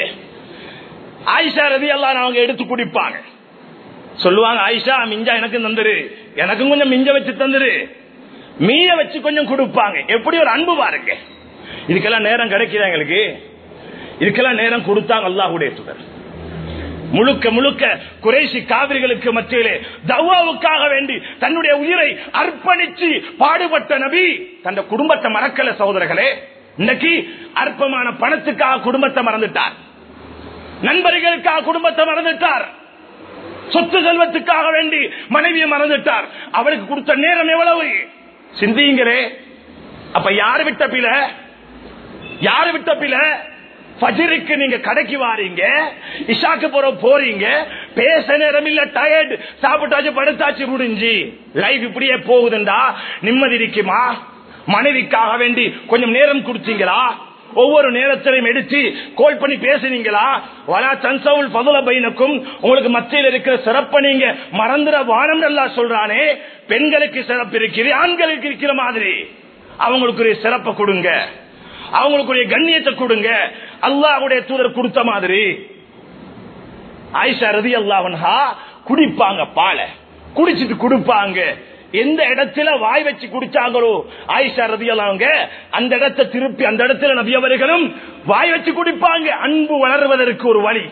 ஆயிஷா ரதி எல்லாம் அவங்க எடுத்து குடிப்பாங்க சொல்லுவாங்க ஆயிஷா மிஞ்சா எனக்கு தந்துரு எனக்கும் கொஞ்சம் மிஞ்ச வச்சு தந்துரு மீய வச்சு கொஞ்சம் கொடுப்பாங்க எப்படி ஒரு அன்பு பாருங்க இதுக்கெல்லாம் நேரம் கிடைக்குதா எங்களுக்கு இதுக்கெல்லாம் நேரம் கொடுத்தாங்க அல்லாஹுடைய தூதர் முழுக்க முழுக்க குறைசி காவிரிகளுக்கு மத்தியிலே தவாவுக்காக வேண்டி தன்னுடைய உயிரை அர்ப்பணிச்சு பாடுபட்ட நபி தன் குடும்பத்தை மறக்கல சகோதரர்களே இன்னைக்கு அற்பமான பணத்துக்காக குடும்பத்தை மறந்துட்டார் நண்பர்களுக்காக குடும்பத்தை மறந்துட்டார் சொத்து செல்வத்துக்காக வேண்டி மனைவியை மறந்துட்டார் அவளுக்கு கொடுத்த நேரம் எவ்வளவு சிந்திங்களே அப்ப யாரு விட்ட பில யாரு விட்ட பில ஃபஜருக்கு நீங்க கடைக்கு வாரீங்க இஷாக்கு போற போறீங்க பேச நேரம் இல்ல டயர்ட் சாப்பிட்டாச்சு படுத்தாச்சு முடிஞ்சு லைஃப் இப்படியே போகுதுண்டா நிம்மதி இருக்குமா மனைவிக்காக வேண்டி கொஞ்சம் நேரம் கொடுத்தீங்களா ஒவ்வொரு நேரத்திலையும் எடுத்து கோல் பண்ணி பேசுனீங்களா வலா தன்சவுல் பதுல பைனக்கும் உங்களுக்கு மத்தியில் இருக்கிற சிறப்பை நீங்க மறந்துட வானம் நல்லா சொல்றானே பெண்களுக்கு சிறப்பு இருக்கிறது ஆண்களுக்கு இருக்கிற மாதிரி அவங்களுக்குரிய சிறப்பை கொடுங்க அவங்களுக்குரிய கண்ணியத்தை கொடுங்க அல்லாஹ்வுடைய தூதர் கொடுத்த மாதிரி ஆயிஷா ரதி அல்லாவன்ஹா குடிப்பாங்க பாலை குடிச்சிட்டு கொடுப்பாங்க எந்த இடத்துல வாய் வச்சு குடிச்சாங்களோ ஆயிஷா ரதி அவங்க அந்த இடத்தை திருப்பி அந்த இடத்துல நபி அவர்களும் வாய் வச்சு குடிப்பாங்க அன்பு வளர்வதற்கு ஒரு வழி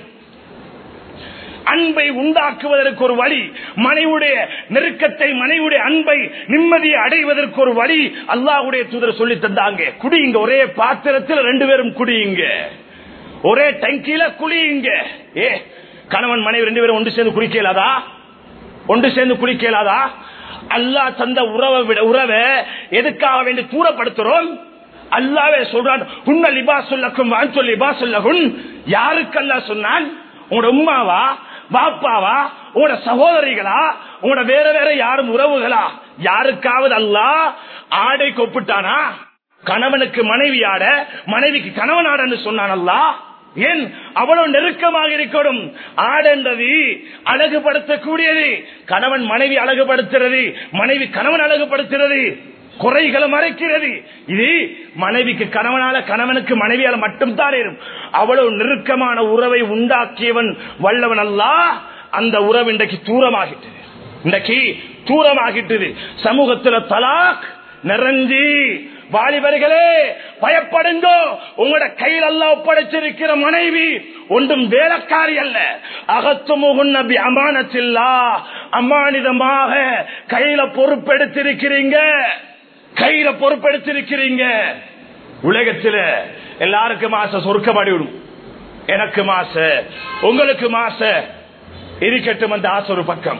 அன்பை உண்டாக்குவதற்கு ஒரு வழி மனைவுடைய நெருக்கத்தை மனைவுடைய அன்பை நிம்மதியை அடைவதற்கு ஒரு வழி அல்லாஹ்வுடைய தூதர் சொல்லி தந்தாங்க குடியுங்க ஒரே பாத்திரத்தில் ரெண்டு பேரும் குடியுங்க ஒரே டங்கில குளியுங்க ஏ கணவன் மனைவி ரெண்டு பேரும் ஒன்று சேர்ந்து குளிக்கலாதா ஒன்று சேர்ந்து குளிக்கலாதா அல்லாஹ் தந்த உறவை விட உறவை எதுக்காக வேண்டி தூரப்படுத்துறோம் அல்லாவே சொல்றான் உன்ன லிபா சொல்லக்கும் வாழ் சொல்லி லிபா சொல்லகுன் யாருக்கு அல்லா சொன்னான் உங்களோட உமாவா பாப்பாவா உங்களோட சகோதரிகளா உங்களோட வேற வேற யாரும் உறவுகளா யாருக்காவது அல்லா ஆடை கொப்பிட்டானா கணவனுக்கு மனைவி ஆட மனைவிக்கு கணவன் ஆடன்னு சொன்னான் அல்லா ஏன் அவ்வளவு நெருக்கமாக இருக்கணும் ஆடென்றது அழகுபடுத்தக்கூடியது கணவன் மனைவி அழகுபடுத்துறது மனைவி கணவன் அழகுபடுத்துறது குறைகளை மறைக்கிறது இது மனைவிக்கு கணவனால கணவனுக்கு மனைவியால மட்டும்தான் இருக்கும் அவ்வளவு நெருக்கமான உறவை உண்டாக்கியவன் வல்லவன் அல்ல அந்த உறவு இன்றைக்கு தூரமாகிட்டது இன்றைக்கு தூரமாகிட்டது சமூகத்துல தலாக் நிறைஞ்சி வாலிபர்களே பயப்படுங்கோ உங்களோட கையில் அல்ல ஒப்படைச்சிருக்கிற மனைவி ஒன்றும் வேலைக்காரி அல்ல அகத்துமுகுன் நபி அமானத்தில்லா அமானிதமாக கையில பொறுப்பெடுத்திருக்கிறீங்க கையில பொறுப்பெடுத்திருக்கிறீங்க உலகத்துல எல்லாருக்கும் ஆசை சொர்க்கமடி விடும் எனக்கு மாச உங்களுக்கு மாச இருக்கட்டும் அந்த ஆசை ஒரு பக்கம்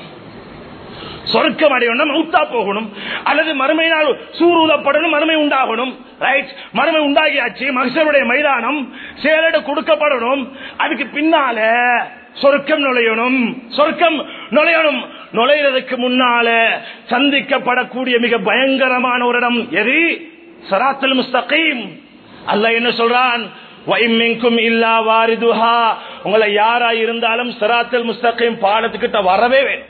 சொர்க்கம் அடையணும் மௌத்தா போகணும் அல்லது மறுமை நாள் சூரூதப்படணும் மறுமை உண்டாகணும் ரைட் மறுமை உண்டாகியாச்சு மகிஷருடைய மைதானம் சேலடு கொடுக்கப்படணும் அதுக்கு பின்னால சொர்க்கம் நுழையணும் சொர்க்கம் நுழையணும் நுழையிறதுக்கு முன்னால சந்திக்கப்படக்கூடிய மிக பயங்கரமான ஒரு இடம் எது சராத்தல் முஸ்தகீம் அல்ல என்ன சொல்றான் வைமிங்கும் இல்லா வாரிதுஹா உங்களை யாரா இருந்தாலும் சராத்தல் முஸ்தகீம் பாடத்துக்கிட்ட வரவே வேணும்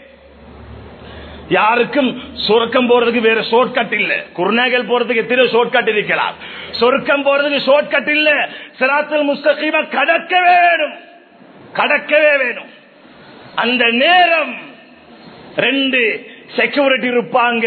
யாருக்கும் சொர்க்கம் போறதுக்கு வேற ஷார்ட்கட் இல்ல குருநாகல் போறதுக்கு எத்தனை ஷார்ட்கட் இருக்கலாம் சொர்க்கம் போறதுக்கு ஷார்ட்கட் இல்ல சிராத்தல் முஸ்தகீமா கடக்கவே வேணும் கடக்கவே வேணும் அந்த நேரம் ரெண்டு செக்யூரிட்டி இருப்பாங்க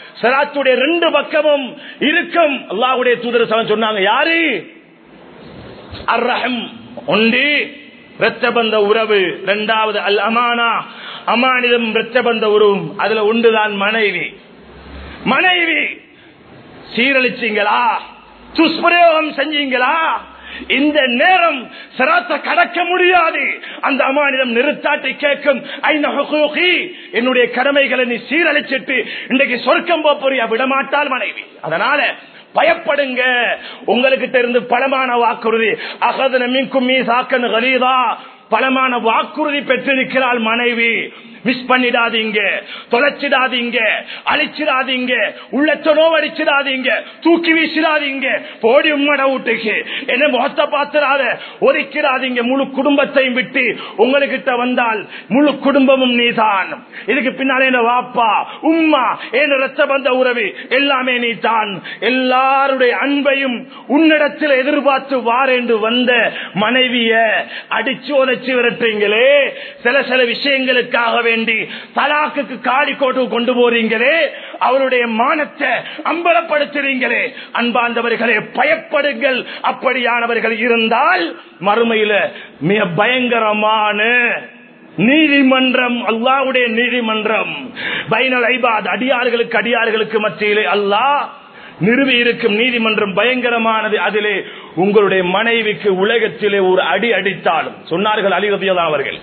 சிராத்துடைய ரெண்டு பக்கமும் இருக்கும் அல்லாவுடைய தூதர் சொன்னாங்க யாரு அர்ரஹம் ஒன்று இரத்தபந்த உறவு இரண்டாவது அல் அமானா அமானிதம் இரத்தபந்த உறவும் அதுல ஒன்றுதான் மனைவி மனைவி சீரழிச்சீங்களா துஷ்பிரயோகம் செஞ்சீங்களா இந்த நேரம் சிராத்த கடக்க முடியாது அந்த அமானிடம் நிறுத்தாட்டி கேட்கும் ஐந்த ஹுகூகி, என்னுடைய கடமைகளை நீ சீரழிச்சிட்டு இன்றைக்கு சொர்க்கம் போறியா விடமாட்டால் மனைவி அதனால பயப்படுங்க உங்களுக்கு இருந்து பலமான வாக்குறுதி அகது நமிக்கும் மீ சாக்கன் கலீதா பலமான வாக்குறுதி பெற்றிருக்கிறாள் மனைவி மிஸ் பண்ணிடாதீங்க தொலைச்சிடாதீங்க அழிச்சிடாதீங்க உள்ளத்தை நோவடிச்சிடாதீங்க தூக்கி வீசிடாதீங்க போடி உம்மட வீட்டுக்கு என்ன முகத்தை பார்த்துடாத ஒதுக்கிடாதீங்க முழு குடும்பத்தையும் விட்டு உங்ககிட்ட வந்தால் முழு குடும்பமும் நீதான் இதுக்கு பின்னாலே என்ன வாப்பா உம்மா என் ரத்த பந்த உறவு எல்லாமே நீ தான் எல்லாருடைய அன்பையும் உன்னிடத்தில் எதிர்பார்த்து வாரென்று வந்த மனைவிய அடிச்சு உதச்சு விரட்டுறீங்களே சில சில விஷயங்களுக்காக வேண்டி தலாக்குக்கு காடி கோட்டு கொண்டு போறீங்களே அவருடைய மானத்தை அம்பலப்படுத்துறீங்களே அன்பார்ந்தவர்களே பயப்படுங்கள் அப்படியானவர்கள் இருந்தால் மறுமையில மிக பயங்கரமான நீதிமன்றம் அல்லாவுடைய நீதிமன்றம் பைனல் ஐபாத் அடியார்களுக்கு அடியார்களுக்கு மத்தியிலே அல்லாஹ் நிறுவி இருக்கும் நீதிமன்றம் பயங்கரமானது அதிலே உங்களுடைய மனைவிக்கு உலகத்திலே ஒரு அடி அடித்தாலும் சொன்னார்கள் அலிரதியதா அவர்கள்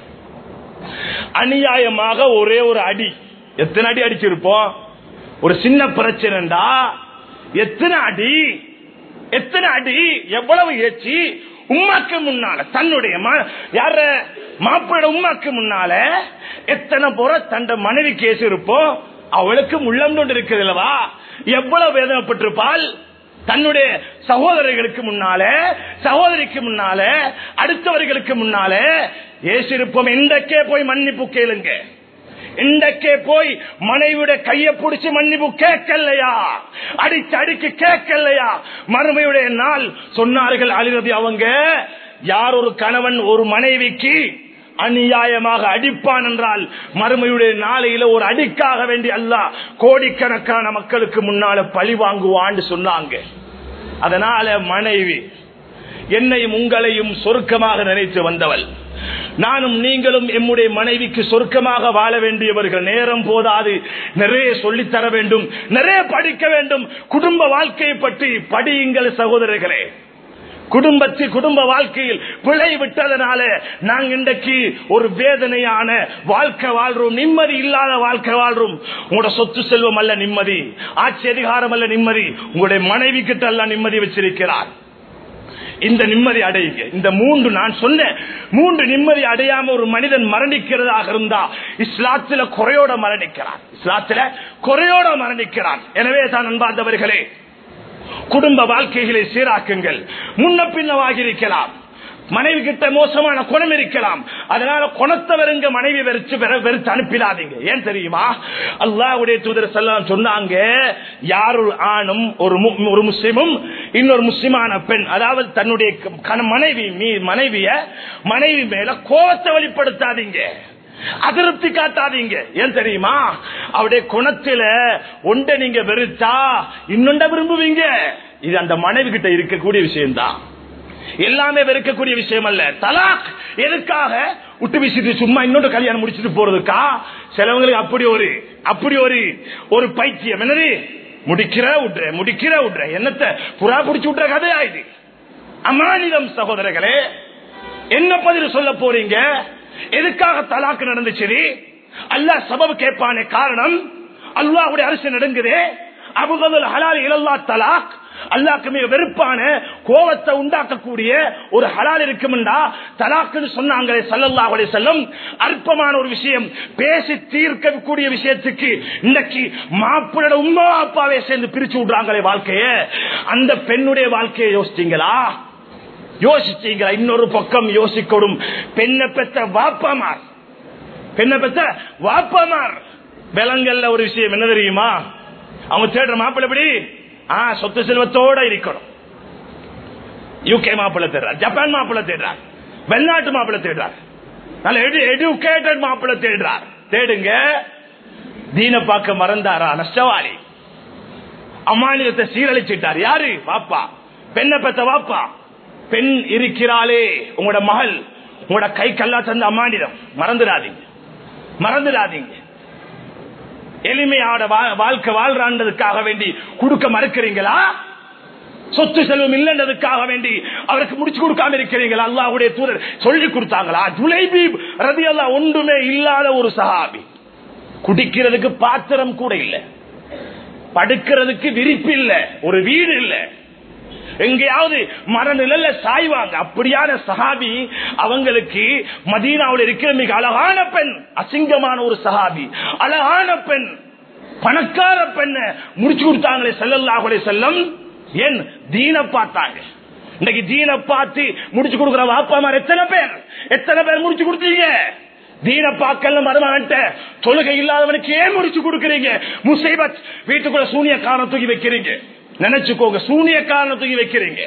அநியாயமாக ஒரே ஒரு அடி எத்தனை அடி அடிச்சிருப்போம் ஒரு சின்ன பிரச்சனைடா எத்தனை அடி எத்தனை அடி எவ்வளவு ஏச்சி உமாக்கு முன்னால தன்னுடைய ம- யார மாப்பிளோட உமாக்கு முன்னால எத்தனை புற தண்ட மனைவி கேஸ் இருப்போம் அவளுக்கு உள்ளம் கொண்டு இருக்குதுல்லவா எவ்வளவு வேதனைப்பட்டிருப்பால் தன்னுடைய சகோதரர்களுக்கு முன்னால சகோதரிக்கு முன்னால அடுத்தவர்களுக்கு முன்னால ஏசிருப்போம் இன்றைக்கே போய் மன்னிப்பு கேளுங்க இன்றைக்கே போய் மனைவியோட கைய பிடிச்சு மன்னிப்பு கேட்கலையா அடிச்சு அடிக்கு கேட்கலையா மறுமையுடைய நாள் சொன்னார்கள் அழிறது அவங்க யார் ஒரு கணவன் ஒரு மனைவிக்கு அநியாயமாக அடிப்பான் என்றால் மறுமையுடைய நாளையில ஒரு அடிக்காக வேண்டி அல்லாஹ் கோடிக்கணக்கான மக்களுக்கு முன்னால பழி வாங்குவான்னு சொன்னாங்க அதனால மனைவி என்னையும் உங்களையும் சொர்க்கமாக நினைத்து வந்தவள் நானும் நீங்களும் எம்முடைய மனைவிக்கு சொர்க்கமாக வாழ வேண்டியவர்கள் நேரம் போதாது நிறைய சொல்லித் தர வேண்டும் நிறைய படிக்க வேண்டும் குடும்ப வாழ்க்கையை பற்றி படியுங்கள் சகோதரர்களே குடும்பத்தில் குடும்ப வாழ்க்கையில் பிழை விட்டதனால நாங்க இன்றைக்கு ஒரு வேதனையான வாழ்க்கை வாழ்றோம் நிம்மதி இல்லாத வாழ்க்கை வாழ்றோம் உங்களோட சொத்து செல்வம் அல்ல நிம்மதி ஆட்சி அதிகாரம் அல்ல நிம்மதி உங்களுடைய மனைவி கிட்ட எல்லாம் நிம்மதி வச்சிருக்கிறார் இந்த நிம்மதி அடையுங்க இந்த மூன்று நான் சொன்ன மூன்று நிம்மதி அடையாம ஒரு மனிதன் மரணிக்கிறதாக இருந்தா இஸ்லாத்துல குறையோட மரணிக்கிறான் இஸ்லாத்துல குறையோட மரணிக்கிறான் எனவே தான் அன்பார்ந்தவர்களே குடும்ப வாழ்க்கைகளை சீராக்குங்கள் முன்ன பின்னவாகி இருக்கலாம் மனைவி கிட்ட மோசமான குணம் இருக்கலாம் அதனால குணத்தவருங்க மனைவி வெறிச்சு வெற- வெறுத்து அனுப்பிடாதீங்க ஏன் தெரியுமா அல்லாஹ்வுடைய தூதர் செல்லாம் சொன்னாங்க யார் ஒரு ஆணும் ஒரு மு- ஒரு முஸ்லிமும் இன்னொரு முஸ்லிமான பெண் அதாவது தன்னுடைய கண- மனைவி மீ- மனைவிய மனைவி மேல கோபத்தை வெளிப்படுத்தாதீங்க அதிருப்தி காட்டாதீங்க ஏன் தெரியுமா அவருடைய குணத்தில ஒன்றை நீங்க வெறுத்தா இன்னொண்ட விரும்புவீங்க இது அந்த மனைவி கிட்ட இருக்கக்கூடிய விஷயம்தான் எல்லாமே வெறுக்கக்கூடிய விஷயம் அல்ல தலாக் எதுக்காக விட்டு வீசிட்டு சும்மா இன்னொரு கல்யாணம் முடிச்சிட்டு போறதுக்கா சிலவங்களுக்கு அப்படி ஒரு அப்படி ஒரு ஒரு பைத்தியம் என்னது முடிக்கிற விட்ற முடிக்கிற விட்ற என்னத்தை புறா பிடிச்சு விட்ற கதையா இது அமானிதம் சகோதரர்களே என்ன பதில் சொல்ல போறீங்க எதுக்காக தலாக்கு நடந்துச்சு அல்லாஹ் சபபு கேட்பானே காரணம் அல்லாஹ்வுடைய அரசு நடுங்குதே அபுகதுல் ஹலால் இலல்லா தலாக் அல்லாஹ்க்கு மிக வெறுப்பான கோபத்தை உண்டாக்கக்கூடிய ஒரு ஹலால் இருக்கும்டா தலாக்குன்னு சொன்னாங்களே சல்லல்லாஹு அலைஹி வஸல்லம் அற்பமான ஒரு விஷயம் பேசி தீர்க்கக்கூடிய விஷயத்துக்கு இன்னைக்கு மாப்பிளோட உம்மா அப்பாவே சேர்ந்து பிரிச்சு விடுறாங்களே வாழ்க்கைய அந்த பெண்ணுடைய வாழ்க்கையை யோசிச்சீங்களா யோசிச்சீங்களா இன்னொரு பக்கம் யோசிக்கணும் பெண்ணை பெற்ற வாப்பமார் பெண்ணை பெற்ற வாப்பமார் விலங்கல்ல ஒரு விஷயம் என்ன தெரியுமா அவங்க தேடுற மாப்பிள்ளை எப்படி ஆ சொத்து செல்வத்தோட இருக்கணும் யூகே மாப்பிள்ளை தேடுறார் ஜப்பான் மாப்பிள்ளை தேடுறார் வெளிநாட்டு மாப்பிள்ளை தேடுறார் நல்ல எஜுகேட்டட் மாப்பிள்ளை தேடுறார் தேடுங்க தீன பார்க்க மறந்தாரா நஷ்டவாளி அம்மாநிலத்தை சீரழிச்சிட்டார் யாரு வாப்பா பெண்ணை பெத்த வாப்பா பெண் இருக்கிறாளே உங்களோட மகள் உங்களோட கை கல்லா தந்த அம்மானிடம் மறந்துடாதீங்க மறந்துடாதீங்க எளிமையான வா- வாழ்க்கை வாழ்றான்றதுக்காக வேண்டி கொடுக்க மறுக்கிறீங்களா சொத்து செல்வம் இல்லைன்றதுக்காக வேண்டி அவருக்கு முடிச்சு கொடுக்காம இருக்கிறீங்களா அல்லாஹ்வுடைய தூதர் சொல்லி கொடுத்தாங்களா ஜுலைபி ரதி அல்லா ஒன்றுமே இல்லாத ஒரு சஹாபி குடிக்கிறதுக்கு பாத்திரம் கூட இல்ல படுக்கிறதுக்கு விரிப்பு இல்ல ஒரு வீடு இல்ல எங்கேயாவது மரநிலையில சாய்வாங்க அப்படியான சஹாபி அவங்களுக்கு மதீனாவில் இருக்கிற மிக அழகான பெண் அசிங்கமான ஒரு சஹாபி அழகான பெண் பணக்கார பெண்ண முடிச்சு கொடுத்தாங்களே செல்லல்லாஹுலே செல்லம் ஏன் தீன பார்த்தாங்க இன்னைக்கு தீன பார்த்து முடிச்சு கொடுக்கிற வாப்பாமார் எத்தனை பேர் எத்தனை பேர் முடிச்சு கொடுத்தீங்க தீன பார்க்கல மருமகன்ட்ட தொழுகை இல்லாதவனுக்கு ஏன் முடிச்சு கொடுக்கறீங்க முசைபத் வீட்டுக்குள்ள சூனிய காரணம் தூக்கி வைக்கிறீங்க நினைச்சுக்கோங்க சூனிய காரணம் தூக்கி வைக்கிறீங்க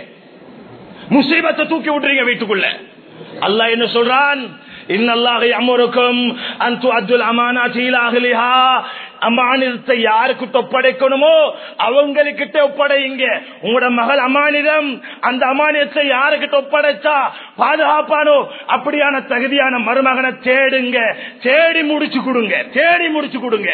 முசைபத்தை தூக்கி விட்டுறீங்க வீட்டுக்குள்ள அல்லாஹ் என்ன சொல்றான் இன்னல்லாஹ் அமருக்கும் அந்து அப்துல் அமானாத்தி இலாஹிலிஹா அமானிதத்தை யாருக்கு ஒப்படைக்கணுமோ அவங்களுக்கிட்ட ஒப்படைங்க உங்களோட மகள் அமானிதம் அந்த அமானிதத்தை யாருக்கிட்ட ஒப்படைச்சா பாதுகாப்பானோ அப்படியான தகுதியான மருமகனை தேடுங்க தேடி முடிச்சு கொடுங்க தேடி முடிச்சு கொடுங்க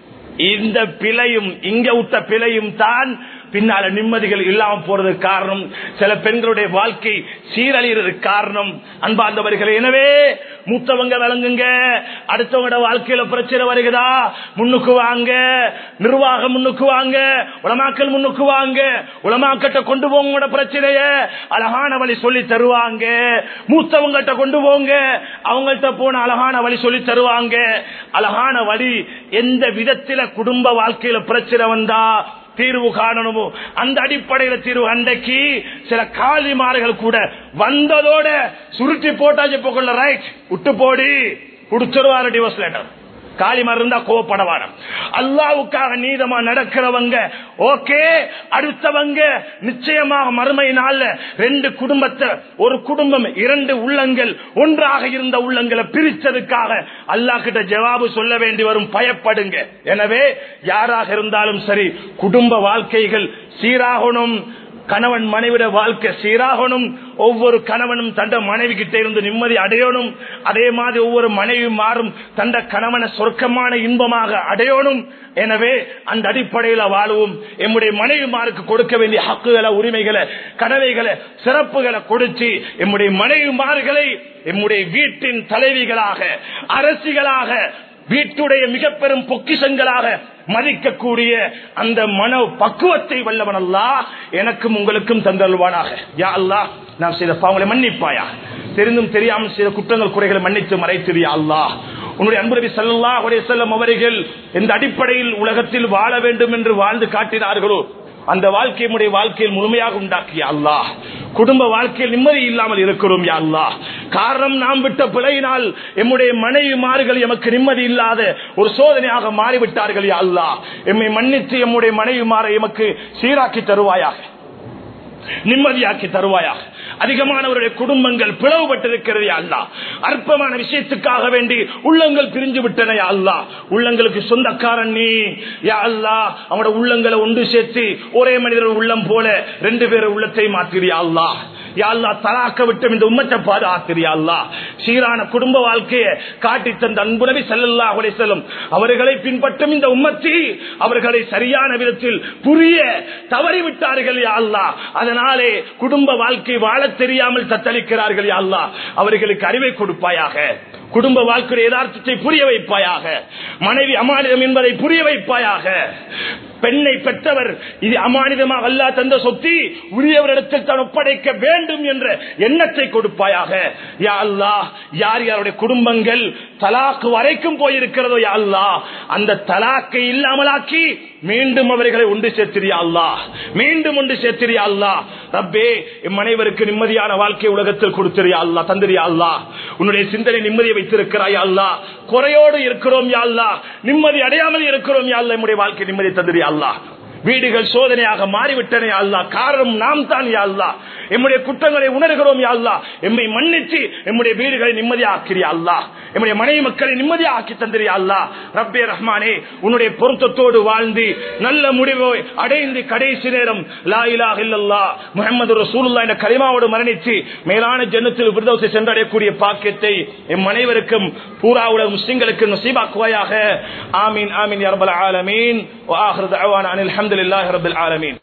இந்த பிழையும் இங்க விட்ட பிழையும் தான் பின்னால நிம்மதிகள் இல்லாம போறதுக்கு காரணம் சில பெண்களுடைய வாழ்க்கை சீரழிகிறதுக்கு காரணம் அன்பார்ந்தவர்கள் எனவே மூத்தவங்க விளங்குங்க அடுத்தவங்களோட வாழ்க்கையில பிரச்சனை வருகிறதா முன்னுக்கு வாங்க நிர்வாகம் முன்னுக்கு வாங்க உலமாக்கள் முன்னுக்கு வாங்க உலமாக்கட்ட கொண்டு போங்க உங்களோட பிரச்சனைய அழகான வழி சொல்லி தருவாங்க மூத்தவங்கள்ட்ட கொண்டு போங்க அவங்கள்ட்ட போன அழகான வழி சொல்லி தருவாங்க அழகான வழி எந்த விதத்தில குடும்ப வாழ்க்கையில பிரச்சனை வந்தா தீர்வு காணணுமோ அந்த அடிப்படையில தீர்வு அன்றைக்கு சில காலிமார்கள் கூட வந்ததோட சுருட்டி போட்டாச்சு போகல ரைட் விட்டு போடி கொடுத்துருவாரு டிவோர்ஸ் லெட்டர் காலிமார் இருந்தா கோவப்படவான அல்லாவுக்காக நீதமா நடக்கிறவங்க ஓகே அடுத்தவங்க நிச்சயமாக மறுமை நாள்ல ரெண்டு குடும்பத்தை ஒரு குடும்பம் இரண்டு உள்ளங்கள் ஒன்றாக இருந்த உள்ளங்களை பிரிச்சதுக்காக அல்லாஹ் கிட்ட ஜவாபு சொல்ல வேண்டி வரும் பயப்படுங்க எனவே யாராக இருந்தாலும் சரி குடும்ப வாழ்க்கைகள் சீராகணும் கணவன் மனைவிட வாழ்க்கை சீராகணும் ஒவ்வொரு கணவனும் தண்ட மனைவி கிட்ட இருந்து நிம்மதி அடையணும் அதே மாதிரி ஒவ்வொரு மனைவி மாறும் தண்ட கணவனை சொர்க்கமான இன்பமாக அடையணும் எனவே அந்த அடிப்படையில வாழுவோம் எம்முடைய மனைவிமாருக்கு கொடுக்க வேண்டிய ஹக்குகளை உரிமைகளை கடமைகளை சிறப்புகளை கொடுத்து எம்முடைய மனைவிமார்களை எம்முடைய வீட்டின் தலைவிகளாக அரசிகளாக வீட்டுடைய மிக பெரும் பொக்கிஷங்களாக மதிக்கக்கூடிய அந்த மன பக்குவத்தை வல்லவன் அல்லா எனக்கும் உங்களுக்கும் தந்தல்வானாக யா அல்லா நாம் செய்த பாவங்களை மன்னிப்பாயா தெரிந்தும் தெரியாமல் செய்த குற்றங்கள் குறைகளை மன்னித்து மறைத்திரியா அல்லா உன்னுடைய அன்புரவி சல்லா செல்லம் அவர்கள் எந்த அடிப்படையில் உலகத்தில் வாழ வேண்டும் என்று வாழ்ந்து காட்டினார்களோ அந்த வாழ்க்கை நம்முடைய வாழ்க்கையில் முழுமையாக உண்டாக்கிய அல்லாஹ் குடும்ப வாழ்க்கையில் நிம்மதி இல்லாமல் இருக்கிறோம் யா அல்லாஹ் காரணம் நாம் விட்ட பிழையினால் எம்முடைய மனைவிமார்கள் எமக்கு நிம்மதி இல்லாத ஒரு சோதனையாக மாறிவிட்டார்கள் யா அல்லாஹ் எம்மை மன்னித்து எம்முடைய மனைவிமாரை எமக்கு சீராக்கி தருவாயாக நிம்மதியாக்கி தருவாயாக அதிகமானவருடைய குடும்பங்கள் பிளவுபட்டிருக்கிறது அல்லா அற்பமான விஷயத்துக்காக வேண்டி உள்ளங்கள் பிரிஞ்சு விட்டன அல்லா உள்ளங்களுக்கு சொந்தக்காரன் நீ யா அல்லா அவனோட உள்ளங்களை ஒன்று சேர்த்து ஒரே மனிதர் உள்ளம் போல ரெண்டு பேர் உள்ளத்தை மாத்திரியா அல்லா யாழ்லா தலாக்க விட்டு இந்த உம்மத்தை பாதுகாத்திரியா அல்லா சீரான குடும்ப வாழ்க்கையை காட்டி தந்த அன்புலவி செல்லல்லா அவரை செல்லும் அவர்களை பின்பற்றும் இந்த உம்மத்தி அவர்களை சரியான விதத்தில் புரிய தவறிவிட்டார்கள் யா அல்லா அதனாலே குடும்ப வாழ்க்கை வாழ தெரியாமல் தத்தளிக்கிறார்கள் யா அல்லா அவர்களுக்கு அறிவை கொடுப்பாயாக குடும்ப வாழ்க்கைய யதார்த்தத்தை புரிய வைப்பாயாக மனைவி அமானிதம் என்பதை புரிய வைப்பாயாக பெண்ணை பெற்றவர் இது அமானிதமாக அல்லா தந்த சொத்தி உரியவரிடத்தில் தான் ஒப்படைக்க வேண்டும் என்ற எண்ணத்தை கொடுப்பாயாக யா அல்லா யார் யாருடைய குடும்பங்கள் தலாக்கு வரைக்கும் போயிருக்கிறதோ யா அல்லா அந்த தலாக்கை இல்லாமலாக்கி மீண்டும் அவர்களை ஒன்று சேர்த்திரியா அல்லா மீண்டும் ஒன்று சேர்த்திரியா அல்லா ரப்பே எம் அனைவருக்கு நிம்மதியான வாழ்க்கை உலகத்தில் கொடுத்திரியா அல்லா தந்திரியா அல்லா உன்னுடைய சிந்தனை நிம்மதியை வைத்திருக்கிறாய் அல்லா குறையோடு இருக்கிறோம் யா அல்லா நிம்மதி அடையாமல் இருக்கிறோம் யா அல்லா நம்முடைய வாழ்க்கை நிம்மதி தந்திரியா அல்லா வீடுகள் சோதனையாக மாறிவிட்டன யா அல்லாஹ் காரணம் நாம் தான் யா அல்லாஹ் எம்முடைய குற்றங்களை உணர்கிறோம் யா அல்லாஹ் எம்மை மன்னிச்சு எம்முடைய வீடுகளை நிம்மதியாக்கிறியா அல்லாஹ் எம்முடைய மனைவி மக்களை நிம்மதியாக்கி தந்திரியா அல்லாஹ் ரப்பே ரஹ்மானே உன்னுடைய பொருத்தத்தோடு வாழ்ந்து நல்ல முடிவை அடைந்து கடைசி நேரம் லா இலாஹ இல்லல்லாஹ் முஹம்மது ரசூலுல்லாஹ் என்ற கலிமாவோடு மரணித்து மேலான ஜன்னத்தில் விருதோசை சென்றடையக்கூடிய பாக்கியத்தை எம் அனைவருக்கும் பூரா உலக முஸ்லிம்களுக்கு நசீபாக்குவாயாக ஆமீன் ஆமீன் யா ரப்பல் ஆலமீன் வ ஆஹிரு தஅவானா அனில் ஹம்துலில்லாஹி ரப்பில் ஆலமீன்